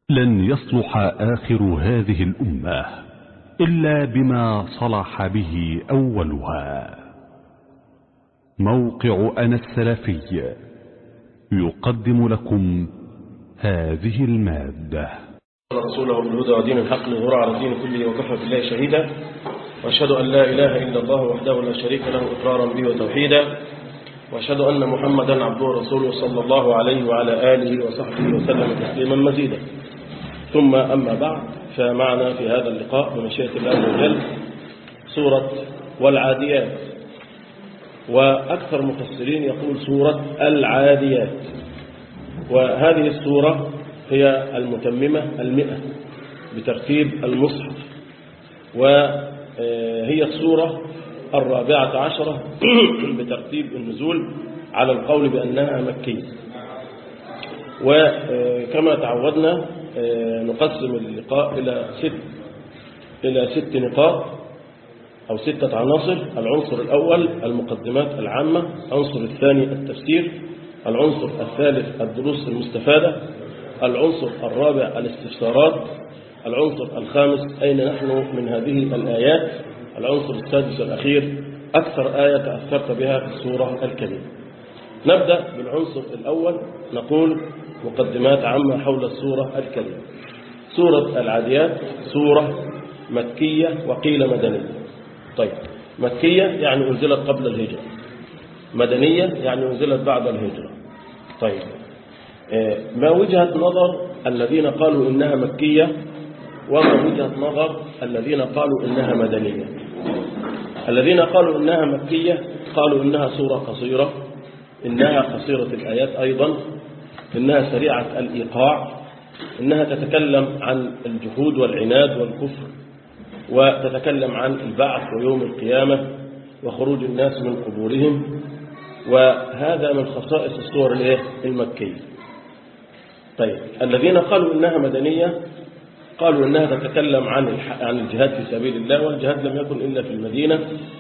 لن يصلح آخر هذه الأمة إلا بما صلح به أولها موقع أنا السلفي يقدم لكم هذه المادة رسوله بالهدى ودين الحق لظهور على الدين كله وكفى بالله شهيدا واشهد أن لا إله إلا الله وحده لا شريك له إقرارا به وتوحيدا واشهد أن محمدا عبده ورسوله صلى الله عليه وعلى آله وصحبه وسلم تسليما مزيدا ثم أما بعد فمعنا في هذا اللقاء بمشيئة الله عز وجل سورة والعاديات وأكثر مفسرين يقول سورة العاديات وهذه السورة هي المتممة المئة بترتيب المصحف وهي السورة الرابعة عشرة بترتيب النزول على القول بأنها مكية وكما تعودنا نقسم اللقاء إلى ست إلى ست نقاط أو ستة عناصر العنصر الأول المقدمات العامة العنصر الثاني التفسير العنصر الثالث الدروس المستفادة العنصر الرابع الاستفسارات العنصر الخامس أين نحن من هذه الآيات العنصر السادس والأخير أكثر آية تأثرت بها في السورة الكريمة نبدأ بالعنصر الأول نقول مقدمات عامة حول السورة الكريمة سورة العاديات سورة مكية وقيل مدنية طيب مكية يعني أنزلت قبل الهجرة مدنية يعني أنزلت بعد الهجرة طيب ما وجهة نظر الذين قالوا إنها مكية وما وجهة نظر الذين قالوا إنها مدنية الذين قالوا إنها مكية قالوا إنها سورة قصيرة إنها قصيرة الآيات أيضا إنها سريعة الإيقاع إنها تتكلم عن الجهود والعناد والكفر وتتكلم عن البعث ويوم القيامة وخروج الناس من قبورهم وهذا من خصائص السور المكية طيب الذين قالوا إنها مدنية قالوا إنها تتكلم عن عن الجهاد في سبيل الله والجهاد لم يكن إلا في المدينة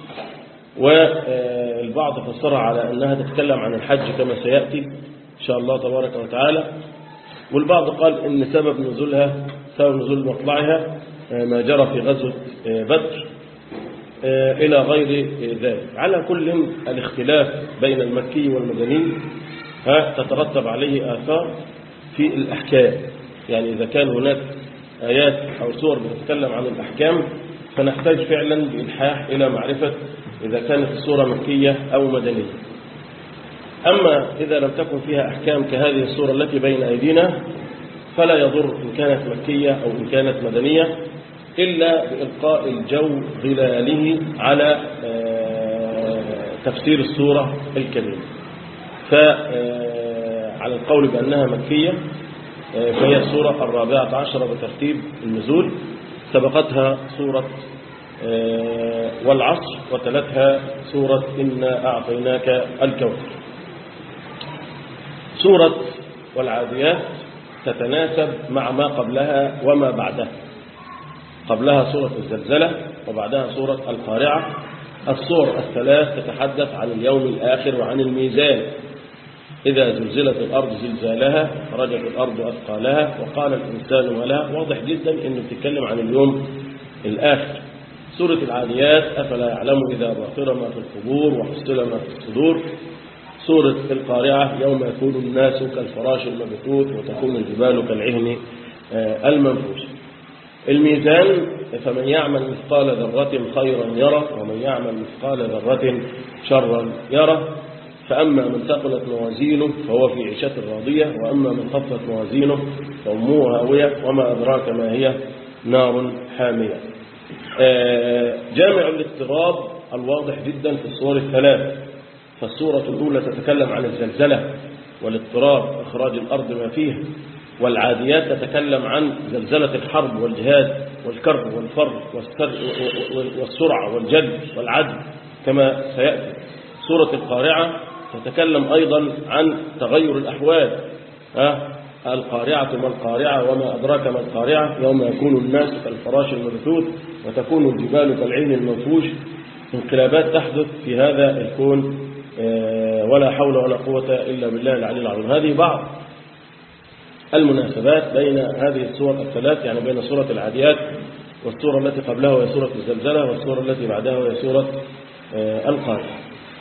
والبعض فسرها على أنها تتكلم عن الحج كما سيأتي إن شاء الله تبارك وتعالى والبعض قال إن سبب نزولها سبب نزول مطلعها ما جرى في غزوة بدر إلى غير ذلك على كل الاختلاف بين المكي والمدني تترتب عليه آثار في الأحكام يعني إذا كان هناك آيات أو سور بتتكلم عن الأحكام فنحتاج فعلا بإلحاح إلى معرفة إذا كانت السورة مكية أو مدنية أما إذا لم تكن فيها أحكام كهذه السورة التي بين أيدينا فلا يضر إن كانت مكية أو إن كانت مدنية إلا بإلقاء الجو ظلاله على تفسير السورة الكريمة فعلى القول بأنها مكية فهي السورة الرابعة عشرة بترتيب النزول سبقتها سورة والعصر وتلتها سورة إنا أعطيناك الكوثر سورة والعاديات تتناسب مع ما قبلها وما بعدها قبلها سورة الزلزلة وبعدها سورة القارعة السور الثلاث تتحدث عن اليوم الآخر وعن الميزان إذا زلزلت الأرض زلزالها خرجت الأرض أثقالها وقال الإنسان ولها واضح جدا أنه بتتكلم عن اليوم الآخر سورة العاديات أفلا يعلم إذا باطر ما في القبور وحصل ما في الصدور سورة القارعة يوم يكون الناس كالفراش المبثوث وتكون الجبال كالعهن المنفوش الميزان فمن يعمل مثقال ذرة خيرا يرى ومن يعمل مثقال ذرة شرا يرى فأما من ثقلت موازينه فهو في عيشة راضية وأما من خفت موازينه فأمه هاوية وما أدراك ما هي نار حامية جامع الاضطراب الواضح جدا في الصور الثلاث فالصورة الأولى تتكلم عن الزلزلة والاضطراب إخراج الأرض ما فيها والعاديات تتكلم عن زلزلة الحرب والجهاد والكرب والفر والسرعة والجد والعدل كما سيأتي سورة القارعة تتكلم أيضا عن تغير الأحوال ها القارعة ما القارعة وما أدراك ما القارعة يوم يكون الناس كالفراش المبثوث وتكون الجبال كالعين المنفوش انقلابات تحدث في هذا الكون ولا حول ولا قوة إلا بالله العلي العظيم هذه بعض المناسبات بين هذه السور الثلاث يعني بين سورة العاديات والسورة التي قبلها وهي سورة الزلزلة والسورة التي بعدها وهي سورة آه، القارعة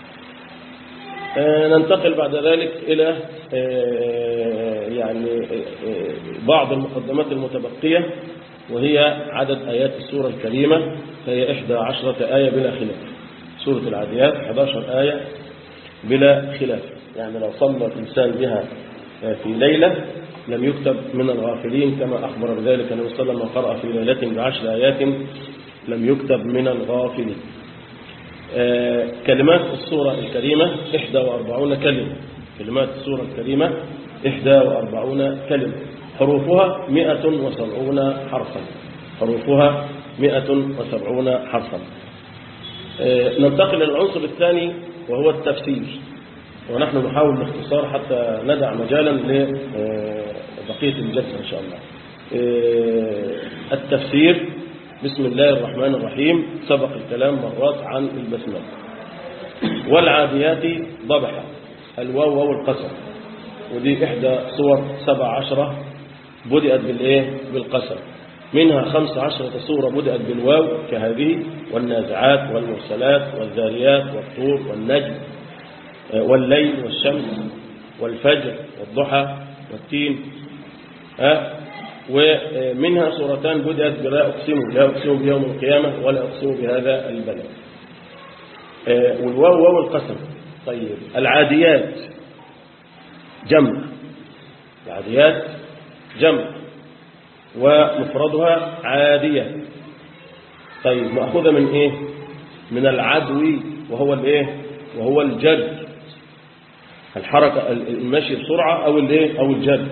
آه، ننتقل بعد ذلك إلى آه، يعني آه، بعض المقدمات المتبقية وهي عدد آيات السورة الكريمة فهي 11 آية بلا خلاف سورة العاديات 11 آية بلا خلاف يعني لو صلى الإنسان بها في ليلة لم يكتب من الغافلين كما أخبر بذلك النبي صلى الله عليه وسلم قرأ في ليلة بعشر آيات لم يكتب من الغافلين آه، كلمات السورة الكريمة 41 كلمة كلمات السورة الكريمة 41 كلمة حروفها 170 حرفا حروفها 170 حرفا آه، ننتقل للعنصر الثاني وهو التفسير ونحن نحاول باختصار حتى ندع مجالا لبقية الجلسة إن شاء الله آه، التفسير بسم الله الرحمن الرحيم سبق الكلام مرات عن البسملة والعاديات ضبحا الواو واو القسم ودي إحدى صور سبع عشرة بدأت بالإيه بالقسم منها خمس عشرة صورة بدأت بالواو كهذه والنازعات والمرسلات والذاريات والطور والنجم والليل والشمس والفجر والضحى والتين ها ومنها سورتان بدأت بلا أقسم لا أقسم بيوم القيامة ولا أقسم بهذا البلد والواو واو القسم طيب العاديات جمع العاديات جمع ومفردها عادية طيب مأخوذة من إيه من العدو وهو الإيه وهو الجد الحركة المشي بسرعة أو الإيه أو الجد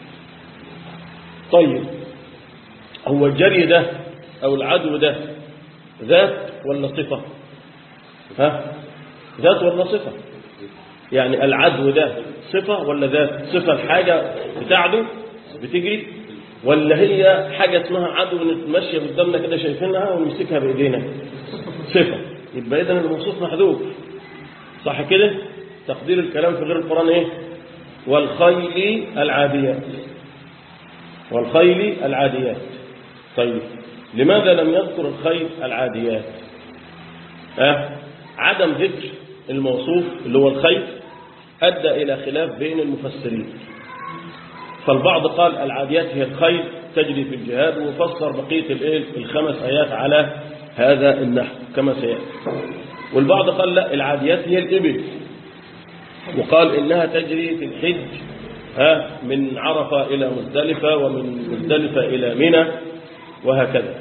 طيب هو الجري ده أو العدو ده ذات ولا صفة ها ذات ولا صفة يعني العدو ده صفة ولا ذات صفة الحاجة بتعدو بتجري ولا هي حاجة اسمها عدو ماشية قدامنا كده شايفينها ونمسكها بإيدينا صفة يبقى إذن الموصوف محذوف صح كده تقدير الكلام في غير القرآن ايه والخيل العاديات والخيل العاديات طيب لماذا لم يذكر الخيل العاديات أه؟ عدم ذكر الموصوف اللي هو الخيل أدى إلى خلاف بين المفسرين فالبعض قال العاديات هي الخيل تجري في الجهاد وفسر بقية الايه الخمس آيات على هذا النحو كما سيأتي والبعض قال لا العاديات هي الإبل وقال إنها تجري في الحج ها من عرفة إلى مزدلفة ومن مزدلفة إلى منى وهكذا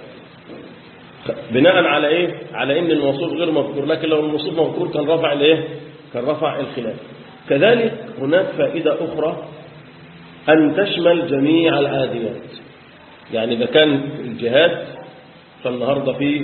بناء على إيه على إن الموصوف غير مذكور لكن لو الموصوف مذكور كان رفع الإيه كان رفع الخلاف كذلك هناك فائدة أخرى أن تشمل جميع العاديات يعني إذا كان الجهاد فالنهاردة في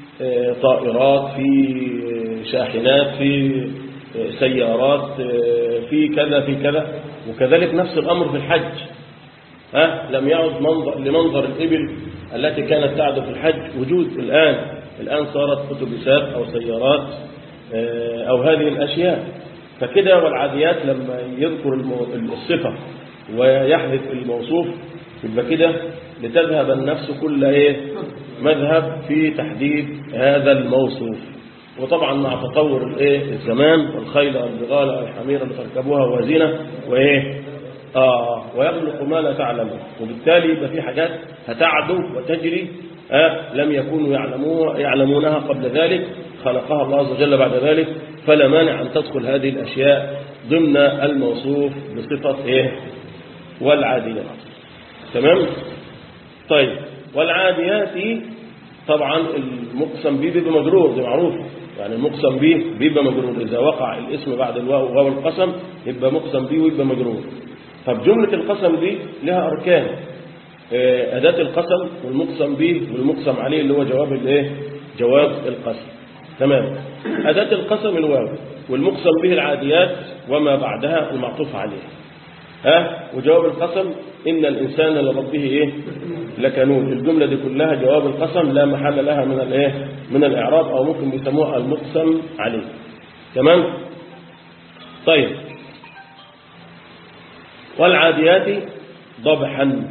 طائرات في شاحنات في سيارات في كذا في كذا وكذلك نفس الأمر في الحج ها لم يعد منظر لمنظر الإبل التي كانت تعد في الحج وجود الآن الآن صارت أتوبيسات أو سيارات أو هذه الأشياء فكده والعاديات لما يذكر الصفة ويحذف الموصوف يبقى كده لتذهب النفس كل ايه مذهب في تحديد هذا الموصوف وطبعا مع تطور الايه الزمان والخيل والبغال والحمير اللي تركبوها وزينه وايه اه ويخلق ما لا تعلمون وبالتالي يبقى في حاجات هتعدو وتجري آه لم يكونوا يعلموها يعلمونها قبل ذلك خلقها الله عز وجل بعد ذلك فلا مانع أن تدخل هذه الأشياء ضمن الموصوف بصفة إيه والعاديات تمام طيب والعاديات طبعا المقسم به بيبقى مجرور دي معروفه يعني المقسم به بيبقى مجرور إذا وقع الاسم بعد الواو واو القسم يبقى مقسم به ويبقى مجرور طب جملة القسم دي لها أركان أداة القسم والمقسم به والمقسم عليه اللي هو جواب الايه جواب القسم تمام أداة القسم الواو والمقسم به العاديات وما بعدها المعطوف عليه ها وجواب القسم إن الإنسان لربه إيه لكنون الجملة دي كلها جواب القسم لا محل لها من الإيه من الإعراب أو ممكن بيسموها المقسم عليه تمام طيب والعاديات ضبحا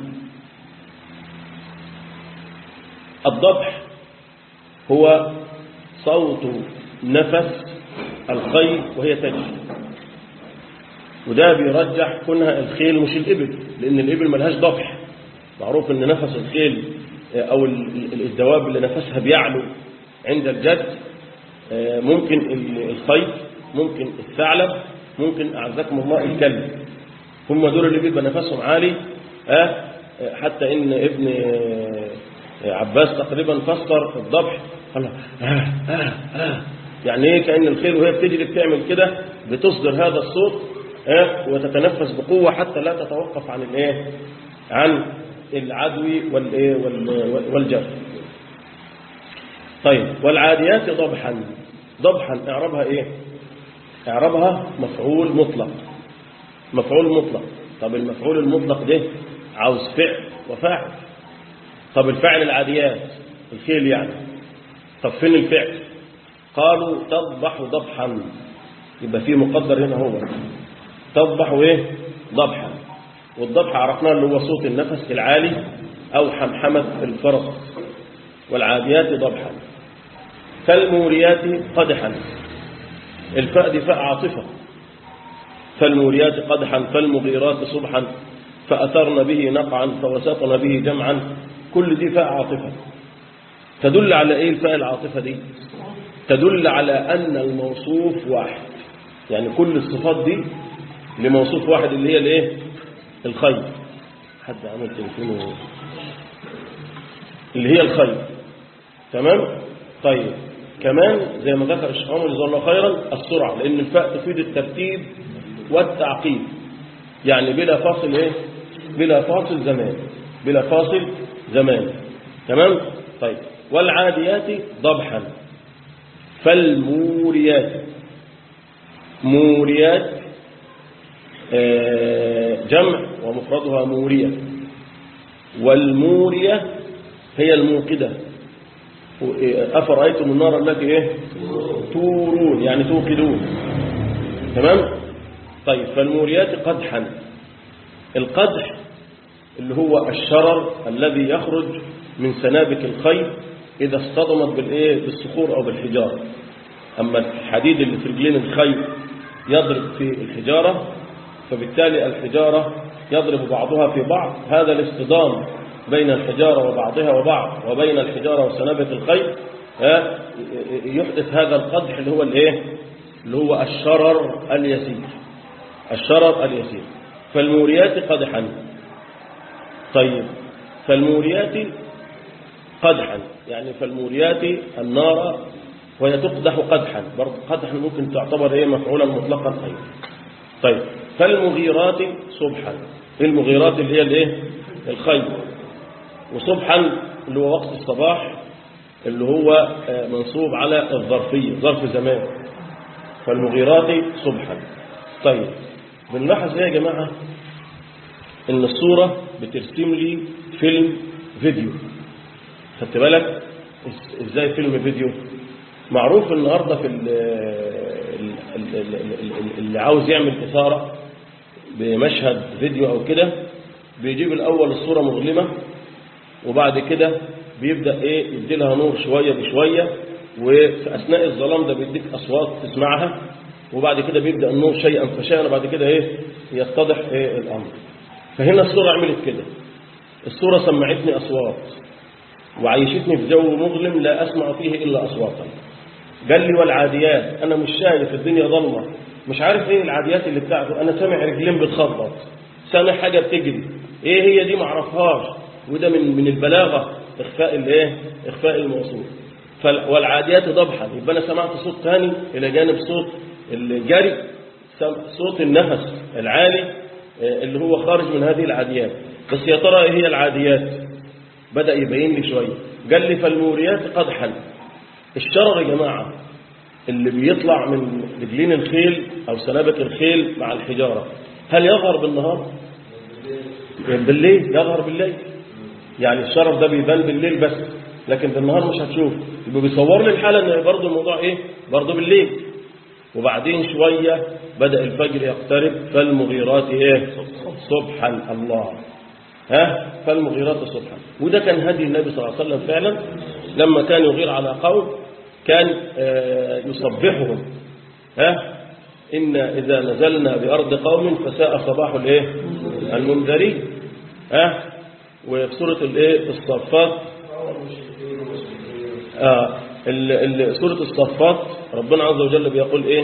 الضبح هو صوت نفس الخيل وهي تجري وده بيرجح كونها الخيل مش الإبل لأن الإبل ملهاش ضبح معروف أن نفس الخيل أو الدواب اللي نفسها بيعلو عند الجد ممكن الخيل ممكن الثعلب ممكن أعزكم الله الكلب هم دول اللي بيبقى نفسهم عالي حتى إن ابن عباس تقريبا فسر الضبح قال آه آه آه يعني ايه كأن الخيل وهي بتجري بتعمل كده بتصدر هذا الصوت وتتنفس بقوة حتى لا تتوقف عن الايه عن العدو والايه والجر طيب والعاديات ضبحا ضبحا اعربها ايه اعربها مفعول مطلق مفعول مطلق طب المفعول المطلق ده عاوز فعل وفاعل طب الفعل العاديات الخيل يعني طب فين الفعل قالوا تضبح ضبحا يبقى في مقدر هنا هو تضبح ايه ضبحا والضبح عرفناه اللي هو صوت النفس العالي او حمحمة الفرس والعاديات ضبحا فالموريات قدحا الفاء دي فاء عاطفة فالموريات قدحا فالمغيرات صبحا فأثرن به نقعا فوسطن به جمعا كل دي فاء عاطفة تدل على ايه الفاء العاطفة دي تدل على أن الموصوف واحد يعني كل الصفات دي لموصوف واحد اللي هي الايه الخير حد عمل تليفونه اللي هي الخير تمام طيب كمان زي ما ذكر الشيخ عمر جزاه الله خيرا السرعة لأن الفاء تفيد الترتيب والتعقيب يعني بلا فاصل ايه بلا فاصل زمان بلا فاصل زمان تمام طيب والعاديات ضبحا فالموريات موريات جمع ومفردها مورية والمورية هي الموقدة أفرأيتم النار التي إيه؟ تورون يعني توقدون تمام طيب فالموريات قدحا القدح اللي هو الشرر الذي يخرج من سنابك الخيل إذا اصطدمت بالإيه بالصخور أو بالحجارة أما الحديد اللي في رجلين الخيل يضرب في الحجارة فبالتالي الحجارة يضرب بعضها في بعض هذا الاصطدام بين الحجارة وبعضها وبعض وبين الحجارة وسنابة الخيل يحدث هذا القدح اللي هو الايه اللي هو الشرر اليسير الشرر اليسير فالموريات قدحا طيب فالموريات قدحا يعني فالموريات النار وهي تقدح قدحا برضه قدحا ممكن تعتبر ايه مفعولا مطلقا ايضا طيب فالمغيرات صبحا المغيرات اللي هي الايه الخيل وصبحا اللي هو وقت الصباح اللي هو منصوب على الظرفية ظرف زمان فالمغيرات صبحا طيب بنلاحظ ايه يا جماعة ان الصورة بترسم لي فيلم فيديو خدت بالك ازاي فيلم فيديو معروف النهاردة في اللي عاوز يعمل إثارة بمشهد فيديو أو كده بيجيب الأول الصورة مظلمة وبعد كده بيبدأ إيه يدي لها نور شوية بشوية وفي أثناء الظلام ده بيديك أصوات تسمعها وبعد كده بيبدأ النور شيئا فشيئا وبعد كده إيه يتضح إيه الأمر فهنا الصورة عملت كده الصورة سمعتني أصوات وعيشتني في جو مظلم لا أسمع فيه إلا أصواتا قال لي والعاديات أنا مش شايف الدنيا ضلمة مش عارف إيه العاديات اللي بتاعته أنا سامع رجلين بتخبط سامع حاجة بتجري إيه هي دي معرفهاش وده من من البلاغة إخفاء الإيه إخفاء الموصول والعاديات ضبحا يبقى أنا سمعت صوت ثاني إلى جانب صوت الجري صوت النفس العالي اللي هو خارج من هذه العاديات بس يا ترى إيه هي العاديات بدأ يبين لي شوية قال لي فالموريات قدحا الشرر يا جماعة اللي بيطلع من رجلين الخيل أو سنابة الخيل مع الحجارة هل يظهر بالنهار بالليل يظهر بالليل يعني الشرر ده بيبان بالليل بس لكن بالنهار مش هتشوف يبقى بيصور لي الحالة ان برضه الموضوع ايه برضه بالليل وبعدين شوية بدأ الفجر يقترب فالمغيرات ايه صبحا الله ها فالمغيرات صبحا وده كان هدي النبي صلى الله عليه وسلم فعلا لما كان يغير على قوم كان آه، يصبحهم ها إن إذا نزلنا بأرض قوم فساء صباح الإيه المنذرين ها وفي سورة الإيه الصفات آه ال- ال- سورة الصفات ربنا عز وجل بيقول إيه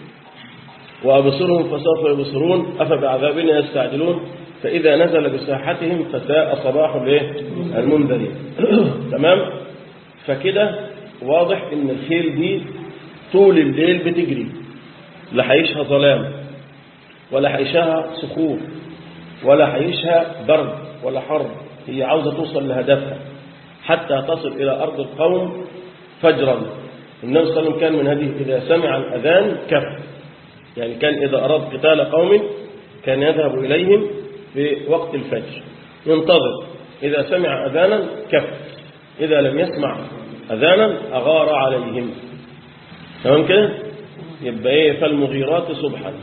وأبصرهم فسوف يبصرون أفبعذابنا يستعجلون فإذا نزل بساحتهم فساء صباح الإيه المنذرين تمام فكده واضح إن الخيل دي طول الليل بتجري لا حيشها ظلام ولا حيشها صخور ولا حيشها برد ولا حر هي عاوزة توصل لهدفها حتى تصل إلى أرض القوم فجرا النبي صلى الله عليه وسلم كان من هذه إذا سمع الأذان كف يعني كان إذا أراد قتال قوم كان يذهب إليهم في وقت الفجر ينتظر إذا سمع أذانا كف إذا لم يسمع أذانا أغار عليهم تمام كده يبقى إيه فالمغيرات صبحا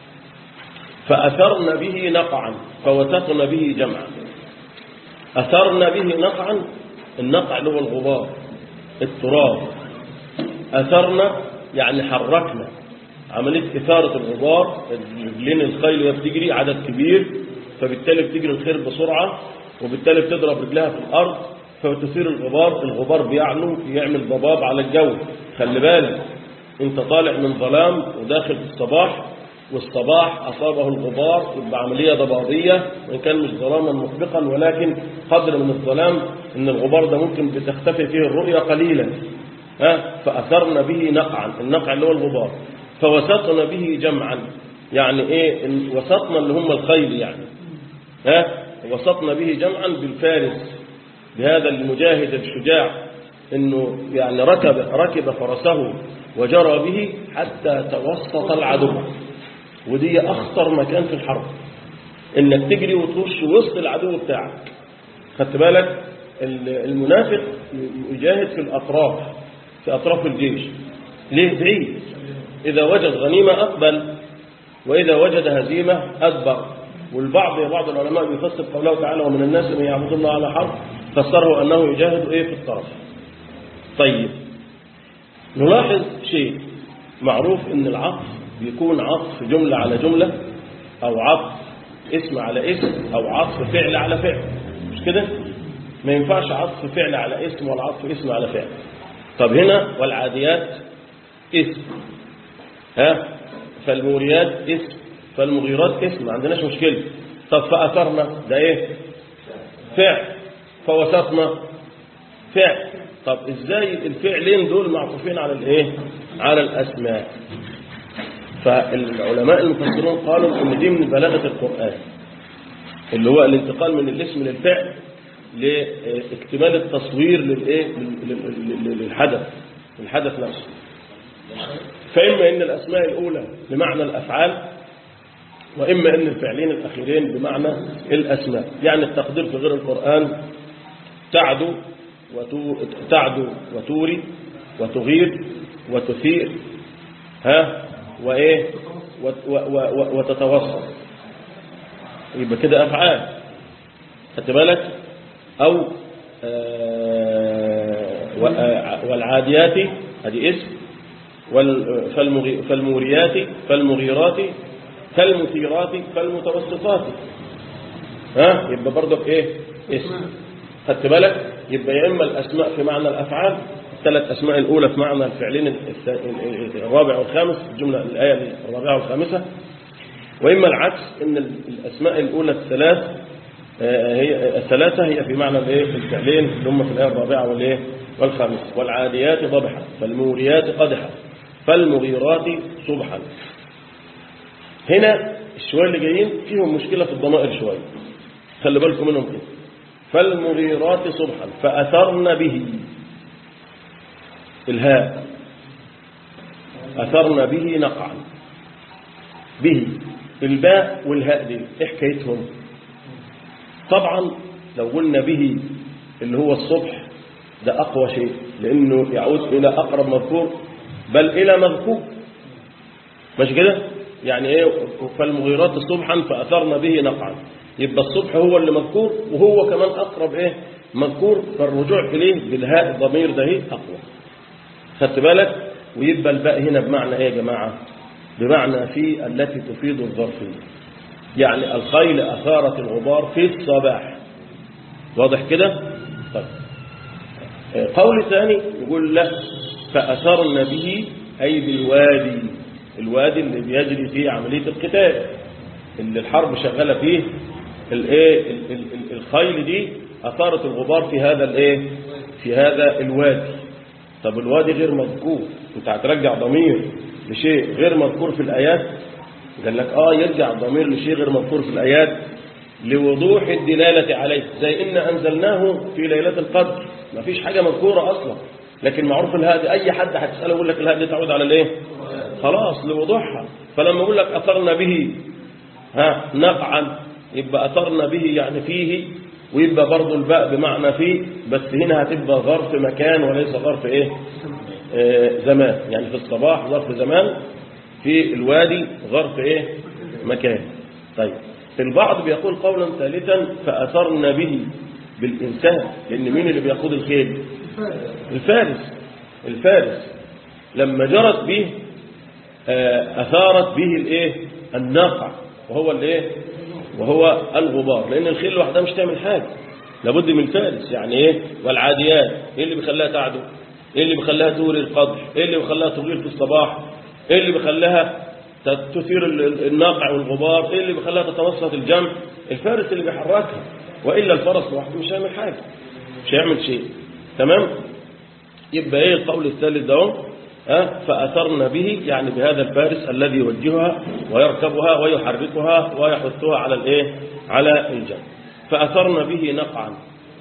فأثرن به نقعا فوسطن به جمعا أثرن به نقعا النقع اللي هو الغبار التراب أثرنا يعني حركنا عملية إثارة الغبار رجلين الخيل وهي بتجري عدد كبير فبالتالي بتجري الخيل بسرعة وبالتالي بتضرب رجلها في الأرض فبتثير الغبار الغبار بيعلو يعمل ضباب على الجو خلي بالك انت طالع من ظلام وداخل في الصباح والصباح أصابه الغبار يبقى عملية ضبابية وإن كان مش ظلاما مسبقا ولكن قدر من الظلام إن الغبار ده ممكن بتختفي فيه الرؤية قليلا ها فأثرنا به نقعا النقع اللي هو الغبار فوسطنا به جمعا يعني إيه إن وسطنا اللي هم الخيل يعني ها وسطنا به جمعا بالفارس بهذا المجاهد الشجاع انه يعني ركب ركب فرسه وجرى به حتى توسط العدو ودي اخطر مكان في الحرب انك تجري وتخش وسط العدو بتاعك خدت بالك المنافق يجاهد في الاطراف في اطراف الجيش ليه بعيد اذا وجد غنيمه اقبل واذا وجد هزيمه ادبر والبعض بعض العلماء بيفسر قوله تعالى ومن الناس من يعبد الله على حرب فسره انه يجاهد ايه في الطرف طيب نلاحظ شيء معروف ان العطف بيكون عطف جملة على جملة او عطف اسم على اسم او عطف فعل على فعل مش كده ما ينفعش عطف فعل على اسم ولا عطف اسم على فعل طب هنا والعاديات اسم ها فالموريات اسم فالمغيرات اسم ما عندناش مشكلة طب فأثرنا ده ايه فعل فوسطنا فعل طب ازاي الفعلين دول معطوفين على الايه على الاسماء فالعلماء المفسرون قالوا ان دي من بلاغه القران اللي هو الانتقال من الاسم للفعل لاكتمال التصوير للايه للحدث الحدث نفسه فاما ان الاسماء الاولى بمعنى الافعال واما ان الفعلين الاخيرين بمعنى الاسماء يعني التقدير في غير القران تعدو وتو... تعدو وتوري وتغير وتثير ها وايه وت... و... و... وتتوسط يبقى كده افعال خدت بالك او آه... و... آه... والعاديات ادي اسم وال... فالمغي... فالموريات فالمغيرات فالمثيرات فالمتوسطات ها يبقى برضك ايه اسم خدت بالك يبقى يا اما الاسماء في معنى الافعال الثلاث اسماء الاولى في معنى الفعلين الرابع والخامس الجمله الايه الرابعه والخامسه واما العكس ان الاسماء الاولى الثلاث هي الثلاثه هي في معنى الايه الفعلين اللي هم في الايه الرابعه والايه والخامسه والعاديات ضبحا فالموريات قدحا فالمغيرات صبحا هنا الشويه اللي جايين فيهم مشكله في الضمائر شويه خلي بالكم منهم كده فالمغيرات صبحا فأثرن به الهاء أثرن به نقعا به الباء والهاء دي ايه حكايتهم طبعا لو قلنا به اللي هو الصبح ده أقوى شيء لأنه يعود إلى أقرب مذكور بل إلى مذكور مش كده يعني ايه فالمغيرات صبحا فأثرن به نقعا يبقى الصبح هو اللي مذكور وهو كمان أقرب إيه مذكور فالرجوع إليه بالهاء الضمير ده هي أقوى خدت بالك ويبقى الباء هنا بمعنى إيه يا جماعة بمعنى في التي تفيد الظرفية يعني الخيل أثارت الغبار في الصباح واضح كده طيب قول ثاني يقول لا فأثرن به أي بالوادي الوادي اللي بيجري فيه عملية القتال اللي الحرب شغالة فيه الايه ال- ال- ال- الخيل دي أثارت الغبار في هذا الايه في هذا الوادي طب الوادي غير مذكور انت هترجع ضمير لشيء غير مذكور في الآيات قال لك اه يرجع الضمير لشيء غير مذكور في الآيات لوضوح الدلالة عليه زي إن أنزلناه في ليلة القدر ما فيش حاجة مذكورة أصلا لكن معروف الهادي أي حد هتسأله يقول لك الهادي تعود على الايه خلاص لوضوحها فلما يقول لك أثرنا به ها نقعا يبقى أثرنا به يعني فيه ويبقى برضه الباء بمعنى فيه بس هنا هتبقى ظرف مكان وليس ظرف ايه آه زمان يعني في الصباح ظرف زمان في الوادي ظرف ايه مكان طيب في البعض بيقول قولا ثالثا فأثرنا به بالإنسان لأن مين اللي بيقود الخيل الفارس الفارس لما جرت به آه، أثارت به الايه الناقع وهو الايه وهو الغبار لأن الخيل لوحدها مش تعمل حاجة لابد من فارس يعني ايه والعاديات ايه اللي بيخليها تعدو ايه اللي بيخليها توري القدح ايه اللي بيخليها تغير في الصباح ايه اللي بيخليها تثير ال- ال- الناقع والغبار ايه اللي بيخليها تتوسط الجمع الفارس اللي بيحركها والا الفرس لوحده مش هيعمل حاجه مش هيعمل شيء تمام يبقى ايه القول الثالث ده اهو؟ ها فاثرنا به يعني بهذا الفارس الذي يوجهها ويركبها ويحركها ويحثها على الايه على الجمع فاثرنا به نقعا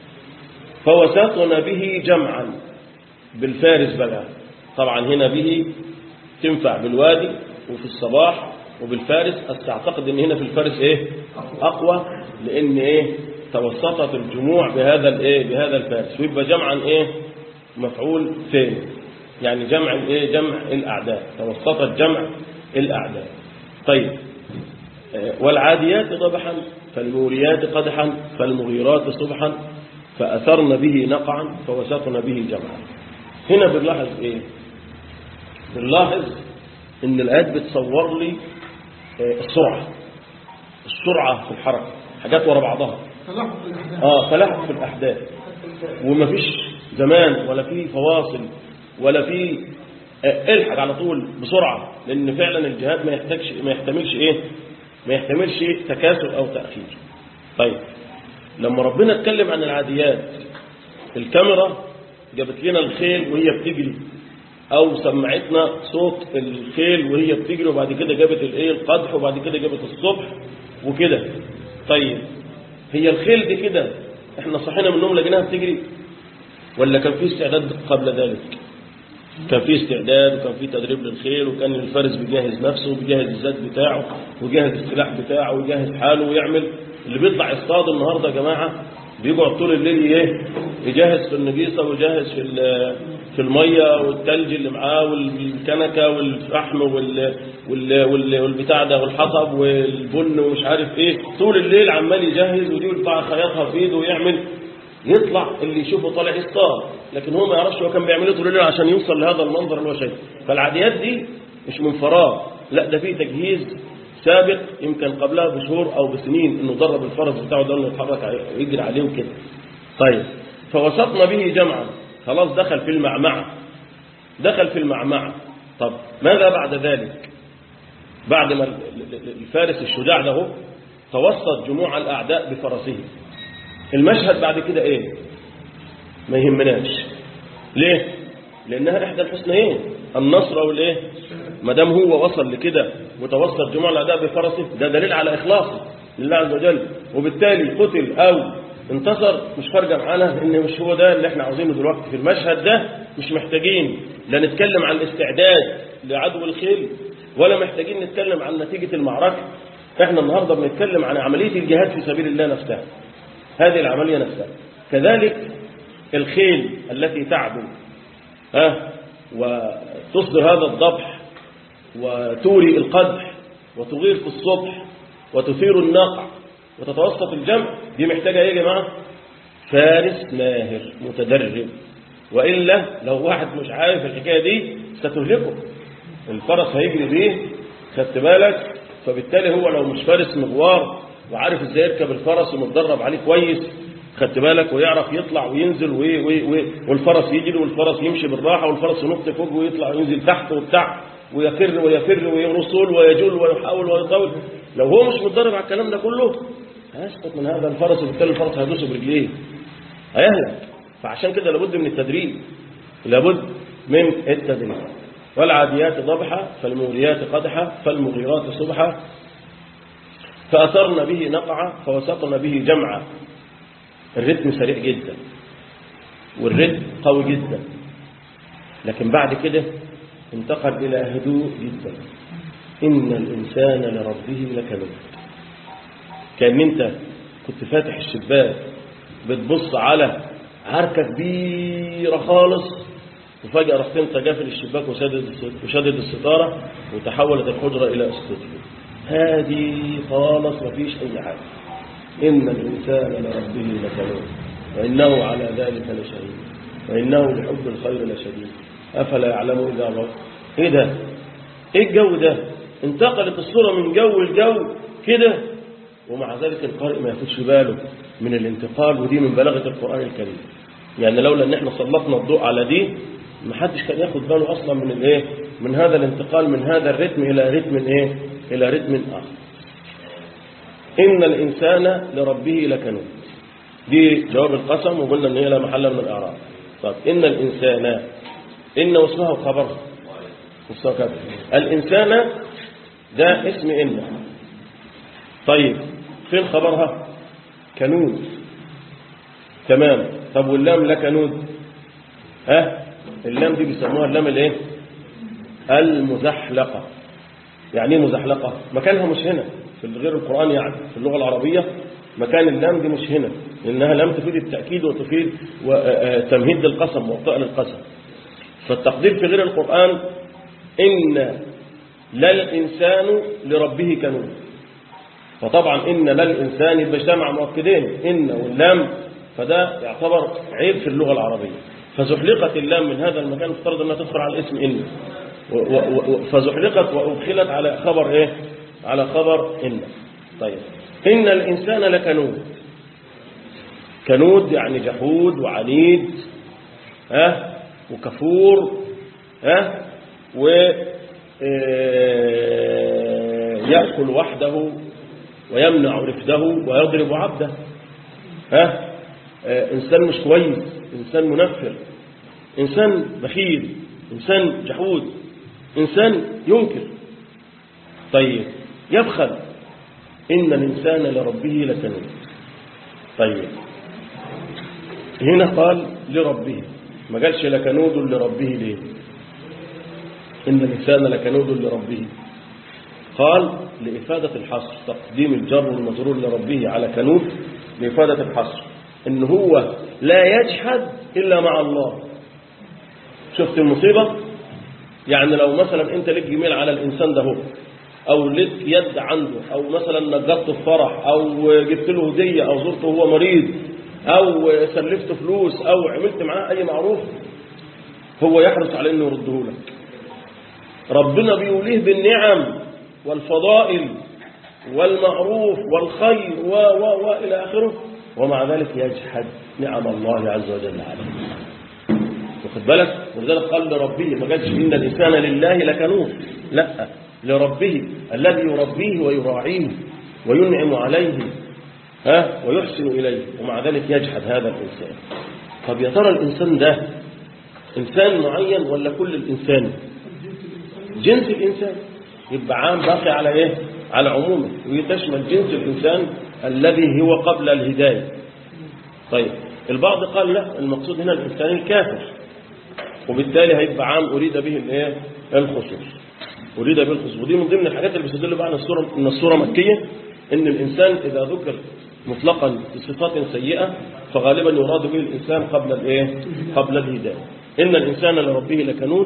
فوسطنا به جمعا بالفارس بقى طبعا هنا به تنفع بالوادي وفي الصباح وبالفارس بس اعتقد ان هنا في الفارس ايه اقوى لان ايه توسطت الجموع بهذا الايه بهذا الفارس ويبقى جمعا ايه مفعول ثاني يعني جمع الايه جمع الاعداء توسطت جمع الاعداء طيب آه، والعاديات ضبحا فالموريات قدحا فالمغيرات صبحا فأثرن به نقعا فوسطن به جمعا هنا بنلاحظ ايه بنلاحظ ان الآيات بتصور لي آه، السرعة السرعة في الحركة حاجات ورا بعضها تلاحظ الأحداث اه تلاحق في الأحداث ومفيش زمان ولا في فواصل ولا في آه، الحق على طول بسرعة لأن فعلا الجهاد ما يحتاجش ما يحتملش إيه ما يحتملش تكاسل أو تأخير طيب لما ربنا اتكلم عن العاديات الكاميرا جابت لنا الخيل وهي بتجري او سمعتنا صوت الخيل وهي بتجري وبعد كده جابت الايه القدح وبعد كده جابت الصبح وكده طيب هي الخيل دي كده احنا صحينا من النوم لقيناها بتجري ولا كان في استعداد قبل ذلك كان في استعداد وكان في تدريب للخيل وكان الفارس بيجهز نفسه وبيجهز الزاد بتاعه ويجهز السلاح بتاعه ويجهز حاله ويعمل اللي بيطلع يصطاد النهارده يا جماعه بيقعد طول الليل ايه يجهز في النجيصه ويجهز في ال- في الميه والثلج اللي معاه والكنكه والفحم وال وال وال والبتاع ده والحطب والبن ومش عارف ايه طول الليل عمال يجهز ودي بتاع خياطها في ايده ويعمل يطلع اللي يشوفه طالع يصطاد لكن هو ما يعرفش هو كان بيعمل ايه طول الليل عشان يوصل لهذا المنظر اللي هو شايفه فالعاديات دي مش من فراغ لا ده فيه تجهيز سابق يمكن قبلها بشهور او بسنين انه درب الفرس بتاعه ده انه يتحرك عليه ويجري عليه وكده طيب فوسطنا به جمعا خلاص دخل في المعمعه دخل في المعمعه طب ماذا بعد ذلك بعد ما الفارس الشجاع ده هو توسط جموع الاعداء بفرسه المشهد بعد كده ايه ما يهمناش ليه لانها احدى الحسنيين النصر او الايه ما دام هو وصل لكده وتوسط جموع الاعداء بفرسه ده دليل على اخلاصه لله عز وجل وبالتالي قتل او انتصر مش فارقه معانا ان مش هو ده اللي احنا عاوزينه دلوقتي في المشهد ده مش محتاجين لا نتكلم عن الاستعداد لعدو الخيل ولا محتاجين نتكلم عن نتيجه المعركه احنا النهارده بنتكلم عن عمليه الجهاد في سبيل الله نفسها هذه العملية نفسها كذلك الخيل التي تعدو ها وتصدر هذا الضبح وتوري القدح وتغير في الصبح وتثير النقع وتتوسط الجمع دي محتاجة ايه يا جماعة فارس ماهر متدرب وإلا لو واحد مش عارف الحكاية دي ستهلكه الفرس هيجري بيه خدت بالك فبالتالي هو لو مش فارس مغوار وعارف ازاي يركب الفرس ومتدرب عليه كويس خدت بالك ويعرف يطلع وينزل وي وي وي والفرس يجري والفرس يمشي بالراحة والفرس ينط فوق ويطلع وينزل تحت وبتاع ويفر ويفر ويرسل ويجول ويحاول ويطول لو هو مش متدرب على الكلام ده كله هيسقط من هذا الفرس وبالتالي الفرس هيدوسه برجليه هيهلك فعشان كده لابد من التدريب لابد من التدريب والعاديات ضبحا فالموريات قدحا فالمغيرات صبحا فأثرن به نقعا فوسطن به جمعا الرتم سريع جدا والرتم قوي جدا لكن بعد كده انتقل إلى هدوء جدا إن الإنسان لربه لكنود كأن أنت كنت فاتح الشباك بتبص على عركة كبيرة خالص وفجأة رحت انت قافل الشباك وشدد وشدد الستارة وتحولت الحجرة إلى استوديو هذه خالص مفيش أي حاجة إن الإنسان لربه لكنود وإنه على ذلك لشهيد وإنه لحب الخير لشديد أفلا يعلم إذا رب إيه ده إيه الجو ده انتقلت الصورة من جو الجو كده ومع ذلك القارئ ما ياخدش باله من الانتقال ودي من بلاغة القرآن الكريم يعني لولا ان احنا سلطنا الضوء على دي ما حدش كان ياخد باله اصلا من الايه من هذا الانتقال من هذا الرتم الى رتم ايه الى رتم اخر ان الانسان لربه لكنود دي جواب القسم وقلنا ان هي لا محل من الاعراب طب ان الانسان ان واسمها خبر الانسان ده اسم ان طيب فين خبرها كنود تمام طب واللام لا كنود ها اللام دي بيسموها اللام الايه المزحلقه يعني ايه مزحلقه مكانها مش هنا في غير القران يعني في اللغه العربيه مكان اللام دي مش هنا لانها لام تفيد التاكيد وتفيد تمهيد للقسم وطاء للقسم فالتقدير في غير القران ان لا الانسان لربه كنود فطبعا إن للإنسان يبقى اجتمع مؤكدين إن واللام فده يعتبر عيب في اللغة العربية فزحلقت اللام من هذا المكان افترض أنها تدخل على الاسم إن فزحلقت وأدخلت على خبر إيه على خبر إن طيب إن الإنسان لكنود كنود يعني جحود وعنيد ها وكفور ها و يأكل وحده ويمنع رفده ويضرب عبده ها آه إنسان مش كويس إنسان منفر إنسان بخيل إنسان جحود إنسان ينكر طيب يبخل إن الإنسان لربه لكنود طيب هنا قال لربه ما قالش لكنود لربه ليه إن الإنسان لكنود لربه قال لإفادة الحصر تقديم الجر والمجرور لربه على كنود لإفادة الحصر إن هو لا يجحد إلا مع الله شفت المصيبة يعني لو مثلا أنت لك جميل على الإنسان ده هو أو لك يد عنده أو مثلا نجرته في فرح أو جبت له هدية أو زرته وهو مريض أو سلفت فلوس أو عملت معاه أي معروف هو يحرص على أنه يرده لك ربنا بيوليه بالنعم والفضائل والمعروف والخير و و و إلى آخره ومع ذلك يجحد نعم الله عز وجل عليه واخد بالك ولذلك قال لربه ما قالش إن الإنسان لله لكنود لا لربه الذي يربيه ويراعيه وينعم عليه ها ويحسن إليه ومع ذلك يجحد هذا الإنسان طب يا ترى الإنسان ده إنسان معين ولا كل الإنسان جنس الإنسان يبقى عام باقي على إيه على عمومه ويتشمل جنس الإنسان الذي هو قبل الهداية طيب البعض قال لا المقصود هنا الإنسان الكافر وبالتالي هيبقى عام أريد به الايه الخصوص أريد به الخصوص ودي من ضمن الحاجات اللي بتدل بقى أن الصورة إن الصورة مكية إن الإنسان إذا ذكر مطلقا بصفات سيئة فغالبا يراد به الإنسان قبل الإيه قبل الهداية إن الإنسان لربه لكنود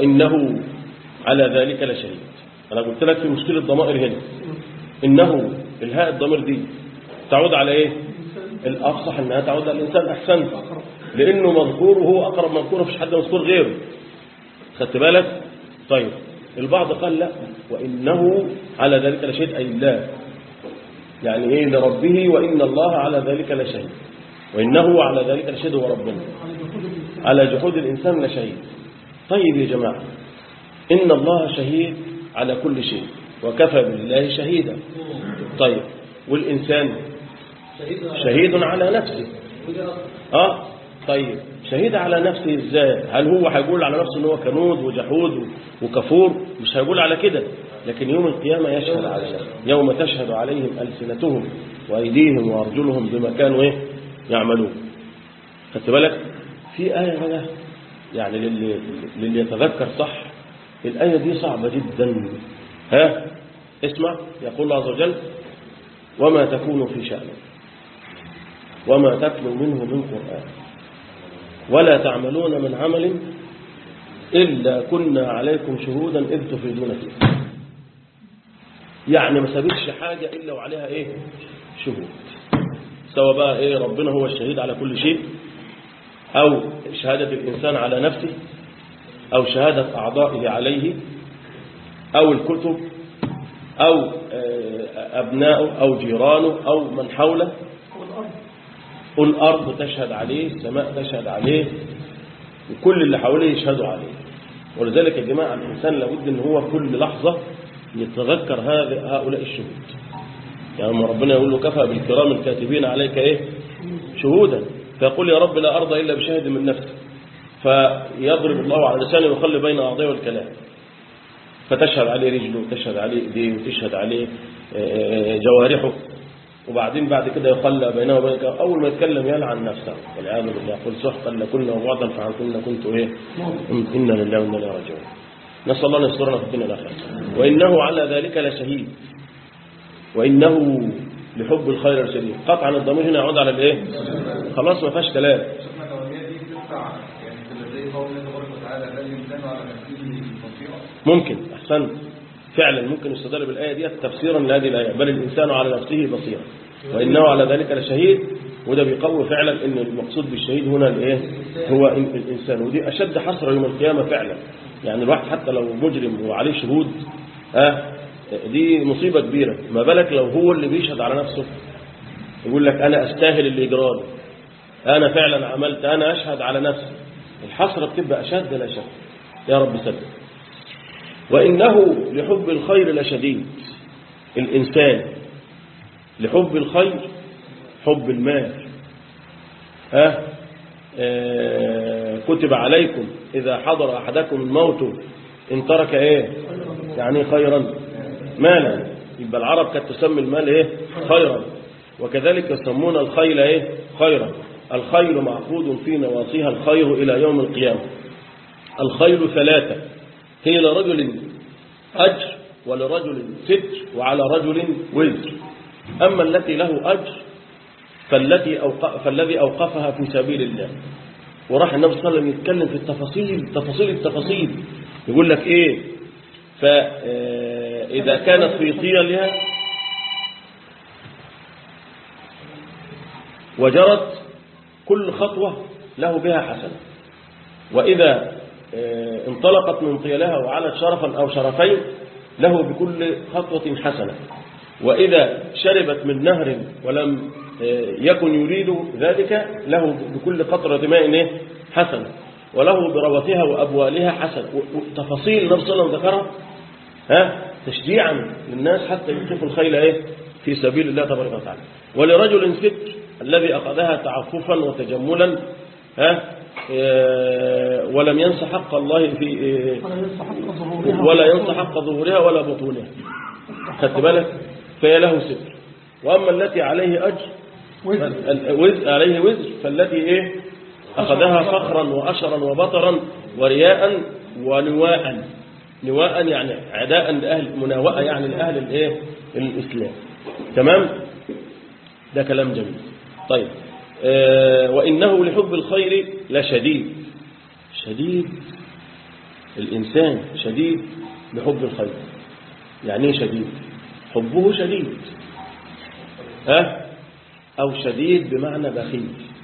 وإنه على ذلك لشهيد أنا قلت لك في مشكلة ضمائر هنا إنه الهاء الضمير دي تعود على ايه الافصح انها تعود على الانسان احسن لانه مذكور وهو اقرب مذكور مفيش حد مذكور غيره خدت بالك طيب البعض قال لا وانه على ذلك لشهيد اي الله يعني ايه لربه وان الله على ذلك لشهيد وانه على ذلك لشهيد هو ربنا على جحود الانسان لشهيد طيب يا جماعه ان الله شهيد على كل شيء وكفى بالله شهيدا طيب والإنسان شهيد على نفسه اه طيب شهيد على نفسه ازاي هل هو هيقول على نفسه ان هو كنود وجحود وكفور مش هيقول على كده لكن يوم القيامة يشهد على نفسه يوم تشهد عليهم ألسنتهم وأيديهم وأرجلهم بما كانوا ايه يعملون خدت بالك في آية بقى يعني للي, للي يتذكر صح الآية دي صعبة جدا ها اسمع يقول الله عز وجل وما تكون في شأن وما تتلو منه من قرآن ولا تعملون من عمل إلا كنا عليكم شهودا إذ تفيدون فيه يعني ما سابتش حاجة إلا وعليها إيه شهود سواء بقى إيه ربنا هو الشهيد على كل شيء أو شهادة الإنسان على نفسه أو شهادة أعضائه عليه أو الكتب أو أبناؤه أو جيرانه أو من حوله والأرض تشهد عليه السماء تشهد عليه وكل اللي حواليه يشهدوا عليه ولذلك يا جماعة الإنسان لابد أن هو كل لحظة يتذكر هؤلاء الشهود يعني لما ربنا يقول له كفى بالكرام الكاتبين عليك إيه شهودا فيقول يا رب لا أرضى إلا بشاهد من نفسك فيضرب الله على لسانه ويخلي بين أعضائه والكلام فتشهد عليه رجله وتشهد عليه ايديه وتشهد عليه جوارحه وبعدين بعد كده يخلى بينه وبينك اول ما يتكلم يلعن نفسه والعياذ بالله قل سحقا لكنا وبعدا فعن كنا كنت ايه انا لله وانا اليه راجعون نسال الله ان يسترنا في الدنيا والاخره وانه على ذلك لشهيد وانه لحب الخير لشديد قطعا الضمير هنا يعود على الايه خلاص ما فيهاش كلام ممكن أحسن فعلا ممكن يستدل بالآية دي تفسيرا لهذه الآية بل الإنسان على نفسه بصيرا وإنه على ذلك لشهيد وده بيقوي فعلا ان المقصود بالشهيد هنا الايه هو الإنسان ودي أشد حسرة يوم القيامة فعلا يعني الواحد حتى لو مجرم وعليه شهود آه دي مصيبة كبيرة ما بالك لو هو اللي بيشهد على نفسه يقول لك أنا أستاهل اللي يجرالي أنا فعلا عملت أنا أشهد على نفسي الحسرة بتبقى أشد لا شك يا رب سلم وإنه لحب الخير لشديد الإنسان لحب الخير حب المال ها آه كتب عليكم إذا حضر أحدكم الموت إن ترك إيه يعني خيرا مالا يبقى العرب كانت تسمي المال إيه خيرا وكذلك يسمون الخيل إيه خيرا الخيل معقود في نواصيها الخير إلى يوم القيامة الخيل ثلاثة هي لرجل أجر ولرجل ستر وعلى رجل وزر أما التي له أجر فالتي أوقف فالذي أوقفها في سبيل الله وراح النبي صلى الله عليه وسلم يتكلم في التفاصيل تفاصيل التفاصيل يقول لك إيه فإذا كانت في طيلها وجرت كل خطوة له بها حسنة وإذا انطلقت من طيلها وعلت شرفا أو شرفين له بكل خطوة حسنة وإذا شربت من نهر ولم يكن يريد ذلك له بكل قطرة ماء حسنة وله بروثها وأبوالها حسنة وتفاصيل النبي صلى الله عليه وسلم ذكرها ها تشجيعا للناس حتى يوقفوا الخيل ايه في سبيل الله تبارك وتعالى ولرجل ستر الذي أخذها تعففا وتجملا ها ولم ينس حق الله في ولا ينس حق ظهورها ولا بطونها خدت بالك فهي له ستر وأما التي عليه أجر وزر عليه وزر فالتي إيه أخذها فخرا وأشرا وبطرا ورياء ونواء نواء يعني عداء لأهل مناوئة يعني لأهل الإيه الإسلام تمام ده كلام جميل طيب آه وإنه لحب الخير لشديد شديد الإنسان شديد لحب الخير يعني ايه شديد حبه شديد ها أو شديد بمعنى بخيل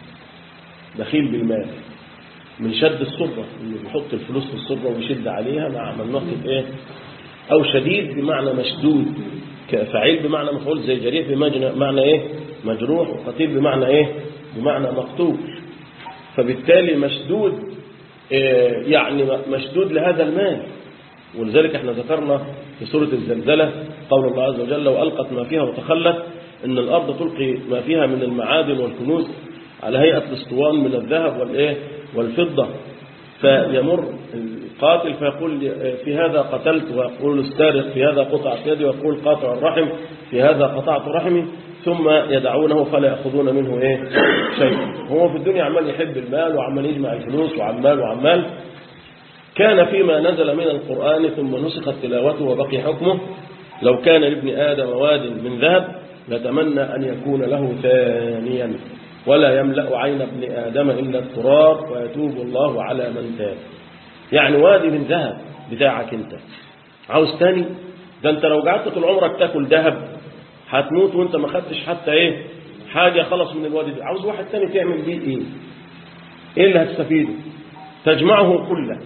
بخيل بالمال من شد الصرة اللي بيحط الفلوس في الصرة ويشد عليها مع ممنوع ايه أو شديد بمعنى مشدود كفعيل بمعنى مفعول زي جريح بمعنى ايه مجروح وقتيل بمعنى ايه بمعنى مقتول فبالتالي مشدود إيه يعني مشدود لهذا المال ولذلك احنا ذكرنا في سورة الزلزلة قول الله عز وجل وألقت ما فيها وتخلت ان الأرض تلقي ما فيها من المعادن والكنوز على هيئة الاسطوان من الذهب والإيه والفضة فيمر القاتل فيقول في هذا قتلت ويقول السارق في هذا قطعت يدي ويقول قاطع الرحم في هذا قطعت رحمي ثم يدعونه فلا يأخذون منه إيه شيء هو في الدنيا عمال يحب المال وعمال يجمع الفلوس وعمال وعمال كان فيما نزل من القرآن ثم نسخت تلاوته وبقي حكمه لو كان لابن آدم واد من ذهب لتمنى أن يكون له ثانيا ولا يملأ عين ابن آدم إلا التراب ويتوب الله على من تاب يعني وادي من ذهب بتاعك انت عاوز تاني ده انت لو قعدت طول عمرك تاكل ذهب هتموت وانت ما خدتش حتى ايه حاجة خلص من الوادي ده عاوز واحد تاني تعمل بيه ايه ايه اللي هتستفيده تجمعه كله